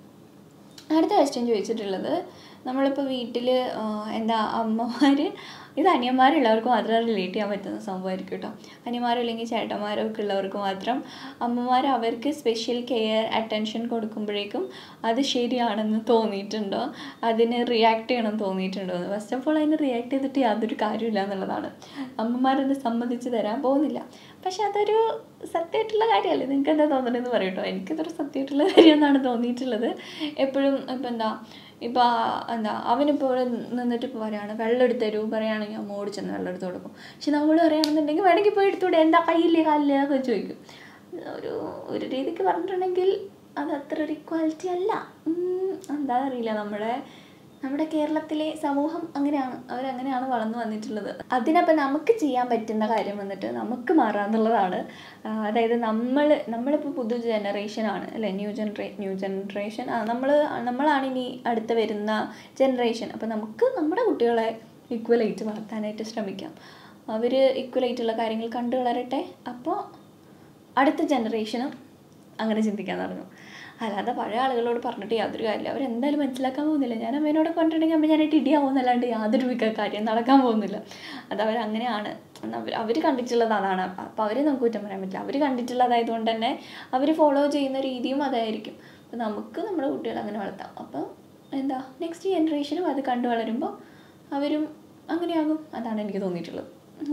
അടുത്ത ക്വസ്റ്റ്യൻ ചോദിച്ചിട്ടുള്ളത് നമ്മളിപ്പോൾ വീട്ടിൽ എന്താ അമ്മമാർ ഇത് അനിയന്മാരുള്ളവർക്ക് മാത്രം റിലേറ്റ് ചെയ്യാൻ പറ്റുന്ന സംഭവമായിരിക്കും കേട്ടോ അനിയന്മാരല്ലെങ്കിൽ ചേട്ടന്മാരൊക്കെ ഉള്ളവർക്ക് മാത്രം അമ്മമാർ അവർക്ക് സ്പെഷ്യൽ കെയർ അറ്റൻഷൻ കൊടുക്കുമ്പോഴേക്കും അത് ശരിയാണെന്ന് തോന്നിയിട്ടുണ്ടോ അതിന് റിയാക്ട് ചെയ്യണം തോന്നിയിട്ടുണ്ടോ എന്ന് ഫസ്റ്റ് ഓഫ് ഓൾ അതിന് റിയാക്ട് ചെയ്തിട്ട് യാതൊരു കാര്യമില്ല എന്നുള്ളതാണ് അമ്മമാരത് സമ്മതിച്ച് തരാൻ പോകുന്നില്ല പക്ഷെ അതൊരു സത്യമായിട്ടുള്ള കാര്യമല്ലേ നിങ്ങൾക്ക് എന്താ തോന്നുന്നതെന്ന് പറയട്ടോ എനിക്കതൊരു സത്യമായിട്ടുള്ള കാര്യം എന്നാണ് തോന്നിയിട്ടുള്ളത് എപ്പോഴും ഇപ്പം എന്താ ഇപ്പോൾ എന്താ അവനിപ്പോൾ ഇവിടെ നിന്നിട്ട് ഇപ്പോൾ പറയുകയാണ് വെള്ളം എടുത്ത് തരൂ പറയുകയാണെങ്കിൽ അമ്മ ഓടി ചെന്ന് വെള്ളം എടുത്ത് കൊടുക്കും പക്ഷെ നമ്മൾ പറയുകയാണെന്നുണ്ടെങ്കിൽ വേണമെങ്കിൽ പോയി എടുത്തുകൂടെ എന്താ കയ്യില്ലേ കാലില്ലേ എന്നൊക്കെ ചോദിക്കും ഒരു ഒരു രീതിക്ക് പറഞ്ഞിട്ടുണ്ടെങ്കിൽ അത് അത്ര ഒരു ഇക്വാലിറ്റി അല്ല ഉം, എന്താ അറിയില്ല നമ്മുടെ നമ്മുടെ കേരളത്തിലെ സമൂഹം അങ്ങനെയാണ് അവരങ്ങനെയാണ് വളർന്നു വന്നിട്ടുള്ളത് അതിനപ്പം നമുക്ക് ചെയ്യാൻ പറ്റുന്ന കാര്യം വന്നിട്ട് നമുക്ക് മാറാന്നുള്ളതാണ് ആ, അതായത് നമ്മൾ നമ്മളിപ്പോൾ പുതു ജനറേഷനാണ് അല്ലേ ന്യൂ ജനറേ ന്യൂ ജനറേഷൻ ആ നമ്മൾ നമ്മളാണ് ഇനി അടുത്ത് വരുന്ന ജനറേഷൻ അപ്പം നമുക്ക് നമ്മുടെ കുട്ടികളെ ഈക്വലായിട്ട് വളർത്താനായിട്ട് ശ്രമിക്കാം അവർ ഈക്വലായിട്ടുള്ള കാര്യങ്ങൾ കണ്ടു വളരട്ടെ അപ്പോൾ അടുത്ത ജനറേഷനും അങ്ങനെ ചിന്തിക്കാൻ തുടങ്ങും അല്ലാതെ പഴയ ആളുകളോട് പറഞ്ഞിട്ട് യാതൊരു കാര്യമില്ല അവരെന്തായാലും മനസ്സിലാക്കാൻ പോകുന്നില്ല ഞാൻ അമ്മേനോട് പറഞ്ഞിട്ടുണ്ടെങ്കിൽ അമ്മ ഞാനായിട്ട് ഇടിയാവുന്നല്ലാണ്ട് യാതൊരു വിക കാര്യം നടക്കാൻ പോകുന്നില്ല അത് അവരങ്ങനെയാണ് അവർ അവർ കണ്ടിട്ടുള്ളത് അതാണ് അപ്പോൾ അവരെ നമുക്ക് കുറ്റം പറയാൻ പറ്റില്ല അവർ കണ്ടിട്ടുള്ളതായതുകൊണ്ട് തന്നെ അവർ ഫോളോ ചെയ്യുന്ന രീതിയും അതായിരിക്കും അപ്പോൾ നമുക്ക് നമ്മുടെ കുട്ടികളെ അങ്ങനെ വളർത്താം അപ്പോൾ എന്താ നെക്സ്റ്റ് ജനറേഷനും അത് കണ്ടു വളരുമ്പോൾ അവരും അങ്ങനെയാകും അതാണ് എനിക്ക് തോന്നിയിട്ടുള്ളത്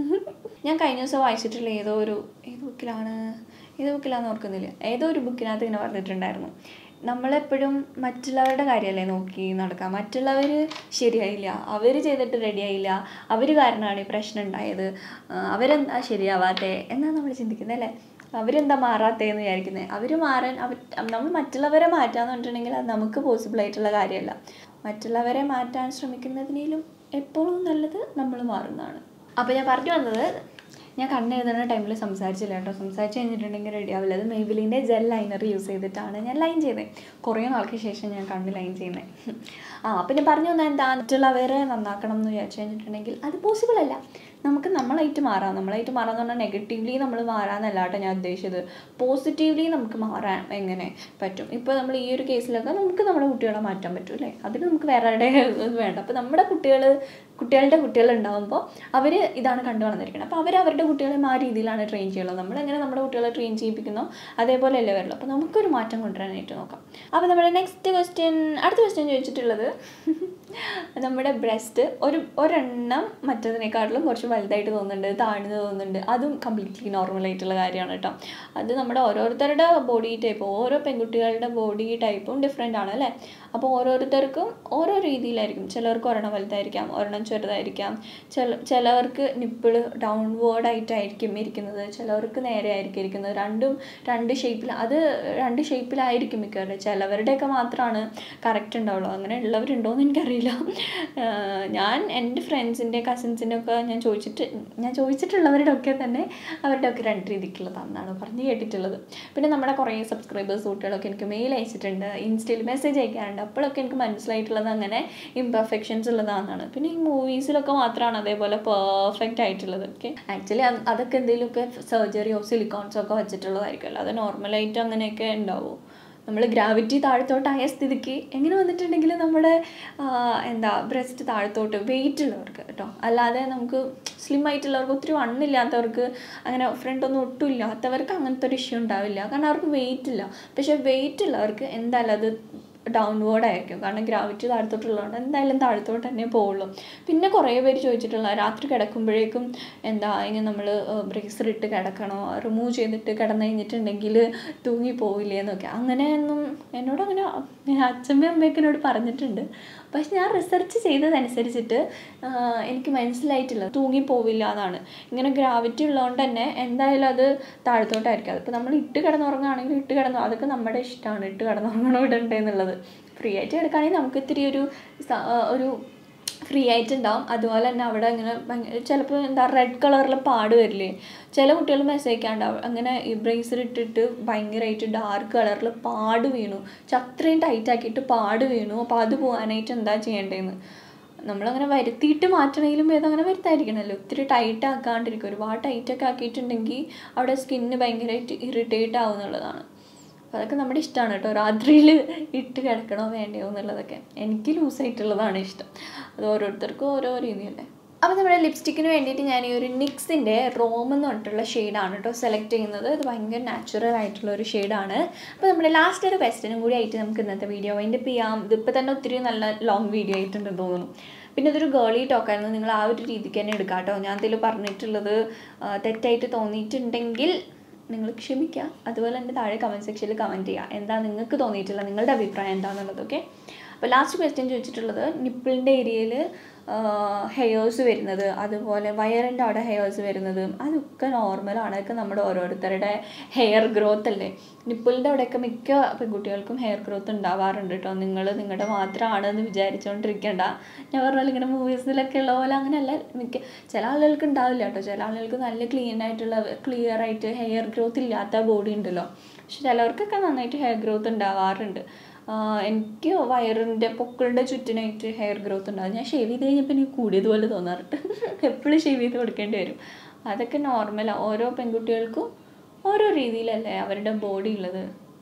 ഞാൻ കഴിഞ്ഞ ദിവസം വായിച്ചിട്ടുള്ള ഏതോ ഒരു ഏത് ബുക്കിലാണ് ഏത് ബുക്കിലാണെന്ന് ഓർക്കുന്നില്ല ഏതോ ഒരു ബുക്കിനകത്ത് ഇങ്ങനെ പറഞ്ഞിട്ടുണ്ടായിരുന്നു നമ്മളെപ്പോഴും മറ്റുള്ളവരുടെ കാര്യമല്ലേ നോക്കി നടക്കുക മറ്റുള്ളവർ ശരിയായില്ല അവർ ചെയ്തിട്ട് റെഡിയായില്ല അവർ കാരണമാണ് ഈ പ്രശ്നം ഉണ്ടായത് ആ, അവരെന്താ ശരിയാവാത്തേ എന്നാണ് നമ്മൾ ചിന്തിക്കുന്നത് അല്ലേ അവരെന്താ മാറാത്തതെന്ന് വിചാരിക്കുന്നത് അവർ മാറാൻ അവർ നമ്മൾ മറ്റുള്ളവരെ മാറ്റാന്ന് പറഞ്ഞിട്ടുണ്ടെങ്കിൽ അത് നമുക്ക് പോസിബിൾ ആയിട്ടുള്ള കാര്യമല്ല മറ്റുള്ളവരെ മാറ്റാൻ ശ്രമിക്കുന്നതിനേലും എപ്പോഴും നല്ലത് നമ്മൾ മാറുന്നതാണ് അപ്പോൾ ഞാൻ പറഞ്ഞു വന്നത് ഞാൻ കണ്ണെഴുതുന്ന ടൈമിൽ സംസാരിച്ചില്ല കേട്ടോ സംസാരിച്ച് കഴിഞ്ഞിട്ടുണ്ടെങ്കിൽ റെഡി ആവില്ല അത് മെയ്ബിലിൻ്റെ ജെൽ ലൈനർ യൂസ് ചെയ്തിട്ടാണ് ഞാൻ ലൈൻ ചെയ്തത് കുറേ നാൾക്ക് ശേഷം ഞാൻ കണ്ണ് ലൈൻ ചെയ്യുന്നത് ആ അപ്പം ഞാൻ പറഞ്ഞു വന്നാൽ എന്താ മറ്റുള്ളവരെ നന്നാക്കണം എന്ന് വിചാരിച്ചു കഴിഞ്ഞിട്ടുണ്ടെങ്കിൽ അത് പോസിബിൾ അല്ല നമുക്ക് നമ്മളായിട്ട് മാറാം നമ്മളായിട്ട് മാറാന്ന് പറഞ്ഞാൽ നെഗറ്റീവ്ലി നമ്മൾ മാറാന്നല്ല കേട്ടോ ഞാൻ ഉദ്ദേശിച്ചത് പോസിറ്റീവ്ലി നമുക്ക് മാറാൻ എങ്ങനെ പറ്റും ഇപ്പോൾ നമ്മൾ ഈ ഒരു കേസിലൊക്കെ നമുക്ക് നമ്മുടെ കുട്ടികളെ മാറ്റാൻ പറ്റും അല്ലേ അതിന് നമുക്ക് വേറെ ആരുടെ ഇത് വേണ്ട അപ്പോൾ നമ്മുടെ കുട്ടികൾ കുട്ടികളുടെ കുട്ടികൾ ഉണ്ടാകുമ്പോൾ അവർ ഇതാണ് കണ്ടു വളർന്നിരിക്കുന്നത് അപ്പോൾ അവർ അവരുടെ കുട്ടികളെ ആ രീതിയിലാണ് ട്രെയിൻ ചെയ്യുള്ളത് നമ്മളെങ്ങനെ നമ്മുടെ കുട്ടികളെ ട്രെയിൻ ചെയ്യിപ്പിക്കുന്നോ അതേപോലെ അല്ലേ വരുള്ളൂ അപ്പോൾ നമുക്കൊരു മാറ്റം കൊണ്ടുവരാനായിട്ട് നോക്കാം അപ്പോൾ നമ്മുടെ നെക്സ്റ്റ് ക്വസ്റ്റ്യൻ അടുത്ത ക്വസ്റ്റ്യൻ ചോദിച്ചിട്ടുള്ളത് നമ്മുടെ ബ്രസ്റ്റ് ഒരു ഒരെണ്ണം മറ്റതിനേക്കാട്ടിലും കുറച്ച് വലുതായിട്ട് തോന്നുന്നുണ്ട് താഴ്ന്നു തോന്നുന്നുണ്ട് അതും കംപ്ലീറ്റ്ലി നോർമൽ ആയിട്ടുള്ള കാര്യമാണ് കേട്ടോ അത് നമ്മുടെ ഓരോരുത്തരുടെ ബോഡി ടൈപ്പ് ഓരോ പെൺകുട്ടികളുടെ ബോഡി ടൈപ്പും ഡിഫറെൻ്റ് ആണ് അല്ലേ അപ്പോൾ ഓരോരുത്തർക്കും ഓരോ രീതിയിലായിരിക്കും ചിലർക്ക് ഒരെണ്ണം വലുതായിരിക്കാം ഒരെണ്ണം ചെറുതായിരിക്കാം ചില ചിലവർക്ക് നിപ്പിൾ ഡൗൺവേർഡ് ആയിട്ടായിരിക്കും ഇരിക്കുന്നത് ചിലവർക്ക് നേരെ ആയിരിക്കും ഇരിക്കുന്നത് രണ്ടും രണ്ട് ഷേപ്പിൽ അത് രണ്ട് ഷേപ്പിലായിരിക്കും മിക്കവരുടെ ചിലവരുടെയൊക്കെ മാത്രമാണ് കറക്റ്റ് ഉണ്ടാവുള്ളൂ അങ്ങനെ ഉള്ളവരുണ്ടോ എന്ന് എനിക്കറിയില്ല ആഹ് ഞാൻ എൻ്റെ ഫ്രണ്ട്സിൻ്റെ കസിൻസിൻ്റെ ഒക്കെ ഞാൻ ചോദിച്ചിട്ട് ഞാൻ ചോദിച്ചിട്ടുള്ളവരുടെ ഒക്കെ തന്നെ അവരുടെ ഒക്കെ രണ്ട് രീതിക്കുള്ളതാണെന്നാണ് പറഞ്ഞ് കേട്ടിട്ടുള്ളത് പിന്നെ നമ്മുടെ കുറേ സബ്സ്ക്രൈബേഴ്സ് കുട്ടികളൊക്കെ എനിക്ക് മെയിൽ അയച്ചിട്ടുണ്ട് ഇൻസ്റ്റയിൽ മെസ്സേജ് അയക്കാറുണ്ട് അപ്പോഴൊക്കെ എനിക്ക് മനസ്സിലായിട്ടുള്ളത് അങ്ങനെ ഇംപെർഫെക്ഷൻസ് ഉള്ളതാണെന്നാണ് പിന്നെ ഈ മൂവീസിലൊക്കെ മാത്രമാണ് അതേപോലെ പെർഫെക്റ്റ് ആയിട്ടുള്ളത് ഓക്കെ ആക്ച്വലി അതൊക്കെ എന്തെങ്കിലുമൊക്കെ സർജറിയോ സിലിക്കോൺസോ ഒക്കെ വെച്ചിട്ടുള്ളതായിരിക്കുമല്ലോ അത് നോർമലായിട്ട് അങ്ങനെയൊക്കെ ഉണ്ടാവുമോ നമ്മൾ ഗ്രാവിറ്റി താഴത്തോട്ടായ സ്ഥിതിക്ക് എങ്ങനെ വന്നിട്ടുണ്ടെങ്കിൽ നമ്മുടെ ആ, എന്താ ബ്രസ്റ്റ് താഴത്തോട്ട് വെയിറ്റ് ഉള്ളവർക്ക് കേട്ടോ അല്ലാതെ നമുക്ക് സ്ലിം ആയിട്ടുള്ളവർക്ക് ഒത്തിരി വണ്ണില്ലാത്തവർക്ക് അങ്ങനെ ഫ്രണ്ട് ഒന്നും ഒട്ടും ഇല്ലാത്തവർക്ക് അങ്ങനത്തെ ഒരു ഇഷ്യൂ ഉണ്ടാവില്ല കാരണം അവർക്ക് വെയിറ്റ് ഇല്ല പക്ഷേ വെയിറ്റ് ഉള്ളവർക്ക് എന്തായാലും അത് ഡൗൺവേർഡ് ആയിരിക്കും കാരണം ഗ്രാവിറ്റി താഴത്തോട്ടുള്ളതുകൊണ്ട് എന്തായാലും താഴത്തോട്ട് തന്നെ പോവുള്ളൂ പിന്നെ കുറേ പേര് ചോദിച്ചിട്ടുള്ള രാത്രി കിടക്കുമ്പോഴേക്കും എന്താ ഇങ്ങനെ നമ്മൾ ബ്രേസർ ഇട്ട് കിടക്കണോ റിമൂവ് ചെയ്തിട്ട് കിടന്നു കഴിഞ്ഞിട്ടുണ്ടെങ്കിൽ തൂങ്ങി പോവില്ലേ എന്നൊക്കെ അങ്ങനെയൊന്നും എന്നോട് അങ്ങനെ അച്ഛമ്മയും അമ്മയൊക്കെ എന്നോട് പറഞ്ഞിട്ടുണ്ട് പക്ഷെ ഞാൻ റിസർച്ച് ചെയ്തതനുസരിച്ചിട്ട് ആ, എനിക്ക് മനസ്സിലായിട്ടില്ല തൂങ്ങി പോവില്ല എന്നാണ് ഇങ്ങനെ ഗ്രാവിറ്റി ഉള്ളതുകൊണ്ട് തന്നെ എന്തായാലും അത് താഴത്തോട്ടായിരിക്കും അതിപ്പോൾ നമ്മൾ ഇട്ട് കിടന്നുറങ്ങുകയാണെങ്കിൽ ഇട്ട് കിടന്നു അതൊക്കെ നമ്മുടെ ഇഷ്ടമാണ് ഇട്ട് കിടന്നുറങ്ങണോ ഇടണ്ടേ എന്നുള്ളത് ഫ്രീ ആയിട്ട് കിടക്കുകയാണെങ്കിൽ നമുക്ക് ഇത്തിരി ഒരു സ- ആ, ഒരു ഫ്രീ ആയിട്ടുണ്ടാവും അതുപോലെ തന്നെ അവിടെ ഇങ്ങനെ ഭയങ്കര ചിലപ്പോൾ എന്താ റെഡ് കളറിൽ പാട് വരില്ലേ ചില കുട്ടികൾ മെസ്സേജ് അയക്കാണ്ടാവും അങ്ങനെ ഈ ബ്രേസർ ഇട്ടിട്ട് ഭയങ്കരമായിട്ട് ഡാർക്ക് കളറിൽ പാട് വീണു പക്ഷെ അത്രയും ടൈറ്റ് ആക്കിയിട്ട് പാട് വീണു അപ്പോൾ അത് പോകാനായിട്ട് എന്താ ചെയ്യേണ്ടതെന്ന് നമ്മളങ്ങനെ വരുത്തിയിട്ട് മാറ്റണമെങ്കിലും ഏതോ അങ്ങനെ വരുത്താതിരിക്കണമല്ലോ ഒത്തിരി ടൈറ്റ് ആക്കാണ്ടിരിക്കും ഒരുപാട് ടൈറ്റൊക്കെ ആക്കിയിട്ടുണ്ടെങ്കിൽ അവിടെ സ്കിന്ന് ഭയങ്കരമായിട്ട് ഇറിറ്റേറ്റ് ആവുന്നുള്ളതാണ് അപ്പോൾ അതൊക്കെ നമ്മുടെ ഇഷ്ടമാണ് കേട്ടോ രാത്രിയിൽ ഇട്ട് കിടക്കണോ വേണ്ടയോ എന്നുള്ളതൊക്കെ എനിക്ക് ലൂസായിട്ടുള്ളതാണ് ഇഷ്ടം അത് ഓരോരുത്തർക്കും ഓരോ രീതിയല്ലേ അപ്പോൾ നമ്മുടെ ലിപ്സ്റ്റിക്കിന് വേണ്ടിയിട്ട് ഞാൻ ഈ ഒരു നിക്സിൻ്റെ റോം എന്ന് പറഞ്ഞിട്ടുള്ള ഷെയ്ഡാണ് കേട്ടോ സെലക്ട് ചെയ്യുന്നത് ഇത് ഭയങ്കര നാച്ചുറൽ ആയിട്ടുള്ള ഒരു ഷെയ്ഡാണ് അപ്പോൾ നമ്മുടെ ലാസ്റ്റ് ഒരു ക്വസ്റ്റ്യനും കൂടി ആയിട്ട് നമുക്ക് ഇന്നത്തെ വീഡിയോ അതിൻ്റെ ചെയ്യാം ഇതിപ്പോൾ തന്നെ ഒത്തിരി നല്ല ലോങ് വീഡിയോ ആയിട്ടുണ്ടെന്ന് തോന്നുന്നു പിന്നെ ഇതൊരു ഗേളി ടോക്കായിരുന്നു നിങ്ങൾ ആ ഒരു രീതിക്ക് തന്നെ എടുക്കാം കേട്ടോ ഞാൻ ഇതിൽ പറഞ്ഞിട്ടുള്ളത് ആ, തെറ്റായിട്ട് തോന്നിയിട്ടുണ്ടെങ്കിൽ നിങ്ങൾ ക്ഷമിക്കുക അതുപോലെ തന്നെ താഴെ കമൻറ്റ് സെക്ഷനിൽ കമൻറ്റ് ചെയ്യുക എന്താ നിങ്ങൾക്ക് തോന്നിയിട്ടുള്ളത് നിങ്ങളുടെ അഭിപ്രായം എന്താണെന്നുള്ളതൊക്കെ അപ്പോൾ ലാസ്റ്റ് ക്വസ്റ്റ്യൻ ചോദിച്ചിട്ടുള്ളത് നിപ്പിളിൻ്റെ ഏരിയയിൽ ഹെയേഴ്സ് വരുന്നത് അതുപോലെ വയറിൻ്റെ അവിടെ ഹെയേഴ്സ് വരുന്നത് അതൊക്കെ നോർമലാണ് അതൊക്കെ നമ്മുടെ ഓരോരുത്തരുടെ ഹെയർ ഗ്രോത്ത് അല്ലേ നിപ്പിളിൻ്റെ അവിടെയൊക്കെ മിക്ക പെൺകുട്ടികൾക്കും ഹെയർ ഗ്രോത്ത് ഉണ്ടാവാറുണ്ട് കേട്ടോ നിങ്ങൾ നിങ്ങളുടെ മാത്രമാണ് എന്ന് വിചാരിച്ചുകൊണ്ടിരിക്കേണ്ട ഞാൻ പറഞ്ഞാൽ ഇങ്ങനെ മൂവീസിലൊക്കെ ഉള്ള പോലെ അങ്ങനെയല്ല മിക്ക ചില ആളുകൾക്ക് ഉണ്ടാവില്ല കേട്ടോ ചില ആളുകൾക്ക് നല്ല ക്ലീൻ ആയിട്ടുള്ള ക്ലിയർ ആയിട്ട് ഹെയർ ഗ്രോത്ത് ഇല്ലാത്ത ബോഡി ഉണ്ടല്ലോ പക്ഷെ ചിലവർക്കൊക്കെ നന്നായിട്ട് ഹെയർ ഗ്രോത്ത് ഉണ്ടാവാറുണ്ട് ആഹ് എനിക്ക് വയറിൻ്റെ പൊക്കിളിൻ്റെ ചുറ്റിനായിട്ട് ഹെയർ ഗ്രോത്ത് ഉണ്ടാകും ഞാൻ ഷേവ് ചെയ്ത് കഴിഞ്ഞപ്പോൾ എനിക്ക് കൂടിയതുപോലെ തോന്നാറുണ്ട് എപ്പോഴും ഷേവ് ചെയ്ത് കൊടുക്കേണ്ടി വരും അതൊക്കെ നോർമലാണ് ഓരോ പെൺകുട്ടികൾക്കും ഓരോ രീതിയിലല്ലേ അവരുടെ ബോഡി ഉള്ളത്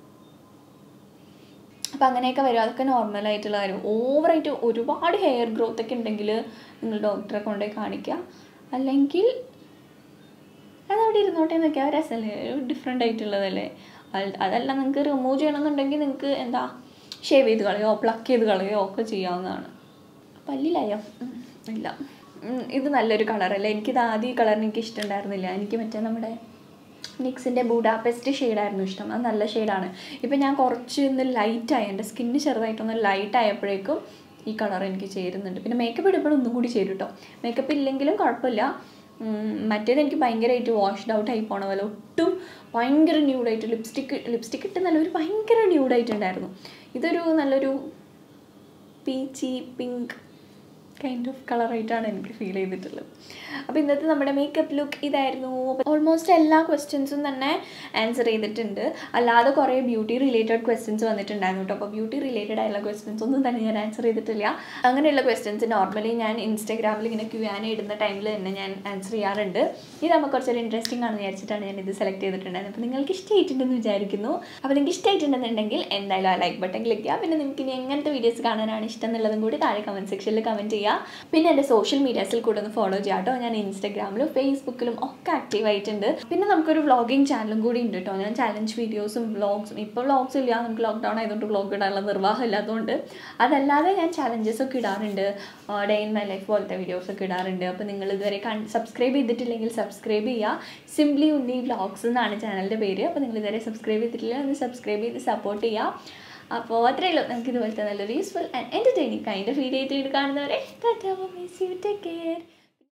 അപ്പം അങ്ങനെയൊക്കെ വരും അതൊക്കെ നോർമലായിട്ടുള്ള കാര്യം ഓവറായിട്ട് ഒരുപാട് ഹെയർ ഗ്രോത്ത് ഒക്കെ ഉണ്ടെങ്കിൽ നിങ്ങൾ ഡോക്ടറെ കൊണ്ടുപോയി കാണിക്കുക അല്ലെങ്കിൽ അതവിടെ ഇരുന്നോട്ടെ എന്നൊക്കെ ആ രസമല്ലേ ഒരു ഡിഫറെൻ്റ് ആയിട്ടുള്ളതല്ലേ അത് അതല്ല നിങ്ങൾക്ക് റിമൂവ് ചെയ്യണമെന്നുണ്ടെങ്കിൽ നിങ്ങൾക്ക് എന്താ ഷേവ് ചെയ്ത് കളയോ പ്ലക്ക് ചെയ്ത് കളയോ ഒക്കെ ചെയ്യാവുന്നതാണ് പല്ലിലായോ ഉം, ഇല്ല ഉം, ഇത് നല്ലൊരു കളറല്ലേ എനിക്കിത് ആദ്യം ഈ കളറിന് എനിക്ക് ഇഷ്ടമുണ്ടായിരുന്നില്ല എനിക്ക് മറ്റേ നമ്മുടെ നിക്സിൻ്റെ ബൂഡാപെസ്റ്റ് ഷെയ്ഡായിരുന്നു ഇഷ്ടം അത് നല്ല ഷെയ്ഡാണ് ഇപ്പം ഞാൻ കുറച്ച് ഒന്ന് ലൈറ്റായി എൻ്റെ സ്കിന്ന് ചെറുതായിട്ടൊന്ന് ലൈറ്റ് ആയപ്പോഴേക്കും ഈ കളർ എനിക്ക് ചേരുന്നുണ്ട് പിന്നെ മേക്കപ്പ് ഇടുമ്പോൾ ഒന്നും കൂടി ചേരും കേട്ടോ മേക്കപ്പ് ഇല്ലെങ്കിലും കുഴപ്പമില്ല ഉം, മറ്റേത് എനിക്ക് ഭയങ്കരമായിട്ട് വാഷ്ഡ് ഔട്ട് ആയി പോണ പോലെ ഒട്ടും ഭയങ്കര ന്യൂഡായിട്ട് ലിപ്സ്റ്റിക്ക് ലിപ്സ്റ്റിക്ക് ഇട്ട് നല്ല ഒരു ഭയങ്കര ന്യൂഡായിട്ടുണ്ടായിരുന്നു ഇതൊരു നല്ലൊരു പീച്ചി പിങ്ക് കൈൻഡ് ഓഫ് കളറായിട്ടാണ് എനിക്ക് ഫീൽ ചെയ്തിട്ടുള്ളത് അപ്പോൾ ഇന്നത്തെ നമ്മുടെ മേക്കപ്പ് ലുക്ക് ഇതായിരുന്നു ഓൾമോസ്റ്റ് എല്ലാ ക്വസ്റ്റ്യൻസും തന്നെ ആൻസർ ചെയ്തിട്ടുണ്ട് അല്ലാതെ കുറേ ബ്യൂട്ടി റിലേറ്റഡ് ക്വസ്റ്റ്യൻസ് വന്നിട്ടുണ്ടായിരുന്നു കേട്ടോ അപ്പോൾ ബ്യൂട്ടി റിലേറ്റഡ് ആയിട്ടുള്ള ക്വസ്റ്റ്യൻസ് ഒന്നും തന്നെ ഞാൻ ആൻസർ ചെയ്തിട്ടില്ല അങ്ങനെയുള്ള ക്വസ്റ്റ്യൻസ് നോർമലി ഞാൻ ഇൻസ്റ്റാഗ്രാമിൽ ഇങ്ങനെ ക്യു ആൻ ഇടുന്ന ടൈമിൽ തന്നെ ഞാൻ ആൻസർ ചെയ്യാറുണ്ട് ഇത് നമുക്ക് കുറച്ചൊരു ഇൻട്രസ്റ്റിംഗ് ആണെന്ന് വിചാരിച്ചിട്ടാണ് ഞാൻ ഇത് സെലക്ട് ചെയ്തിട്ടുണ്ടായിരുന്നത് അപ്പോൾ നിങ്ങൾക്ക് ഇഷ്ടമായിട്ടുണ്ടെന്ന് വിചാരിക്കുന്നു അപ്പോൾ നിങ്ങൾക്ക് ഇഷ്ടമായിട്ടുണ്ടെന്നുണ്ടെങ്കിൽ എന്തായാലും ആ ലൈക്ക് ബട്ടൺ ക്ലിക്ക് ചെയ്യുക പിന്നെ നിങ്ങൾക്ക് ഇനി എങ്ങനത്തെ വീഡിയോസ് കാണാനാണ് ഇഷ്ടം എന്നുള്ളതും കൂടി താഴെ കമൻറ്റ് സെക്ഷനിൽ കമൻറ്റ് ചെയ്യുക പിന്നെ എൻ്റെ സോഷ്യൽ മീഡിയാസിൽ കൂടെ ഒന്ന് ഫോളോ ചെയ്യാം കേട്ടോ ഞാൻ ഇൻസ്റ്റാഗ്രാമിലും ഫേസ്ബുക്കിലും ഒക്കെ ആക്റ്റീവ് ആയിട്ടുണ്ട് പിന്നെ നമുക്കൊരു വ്ളോഗിങ് ചാനലും കൂടി ഉണ്ട് കേട്ടോ ഞാൻ ചാലഞ്ച് വീഡിയോസും വ്ളോഗ്സും ഇപ്പോൾ വ്ളോഗ്സ് ഇല്ല നമുക്ക് ലോക്ക്ഡൗൺ ആയതുകൊണ്ട് വ്ളോഗ് ഇടാനുള്ള നിർവാഹം ഇല്ലാത്തതുകൊണ്ട് അതല്ലാതെ ഞാൻ ചാലഞ്ചസ് ഒക്കെ ഇടാറുണ്ട് ഡേ ഇൻ മൈ ലൈഫ് പോലത്തെ വീഡിയോസ് ഒക്കെ ഇടാറുണ്ട് അപ്പോൾ നിങ്ങൾ ഇതുവരെ കൺ സബ്സ്ക്രൈബ് ചെയ്തിട്ടില്ലെങ്കിൽ സബ്സ്ക്രൈബ് ചെയ്യുക സിംപ്ലി ഉണ്ണി വ്ളോഗ്സ് എന്നാണ് ചാനലിൻ്റെ പേര് അപ്പോൾ നിങ്ങൾ ഇതുവരെ സബ്സ്ക്രൈബ് ചെയ്തിട്ടില്ല ഒന്ന് സബ്സ്ക്രൈബ് ചെയ്ത് സപ്പോർട്ട് ചെയ്യുക അപ്പോൾ അത്രയേ ഉള്ളൂ നമുക്ക് ഇതുപോലത്തെ നല്ലൊരു useful and entertaining kind of video ആയിട്ട് കാണുന്നവരെ tata bye see you take care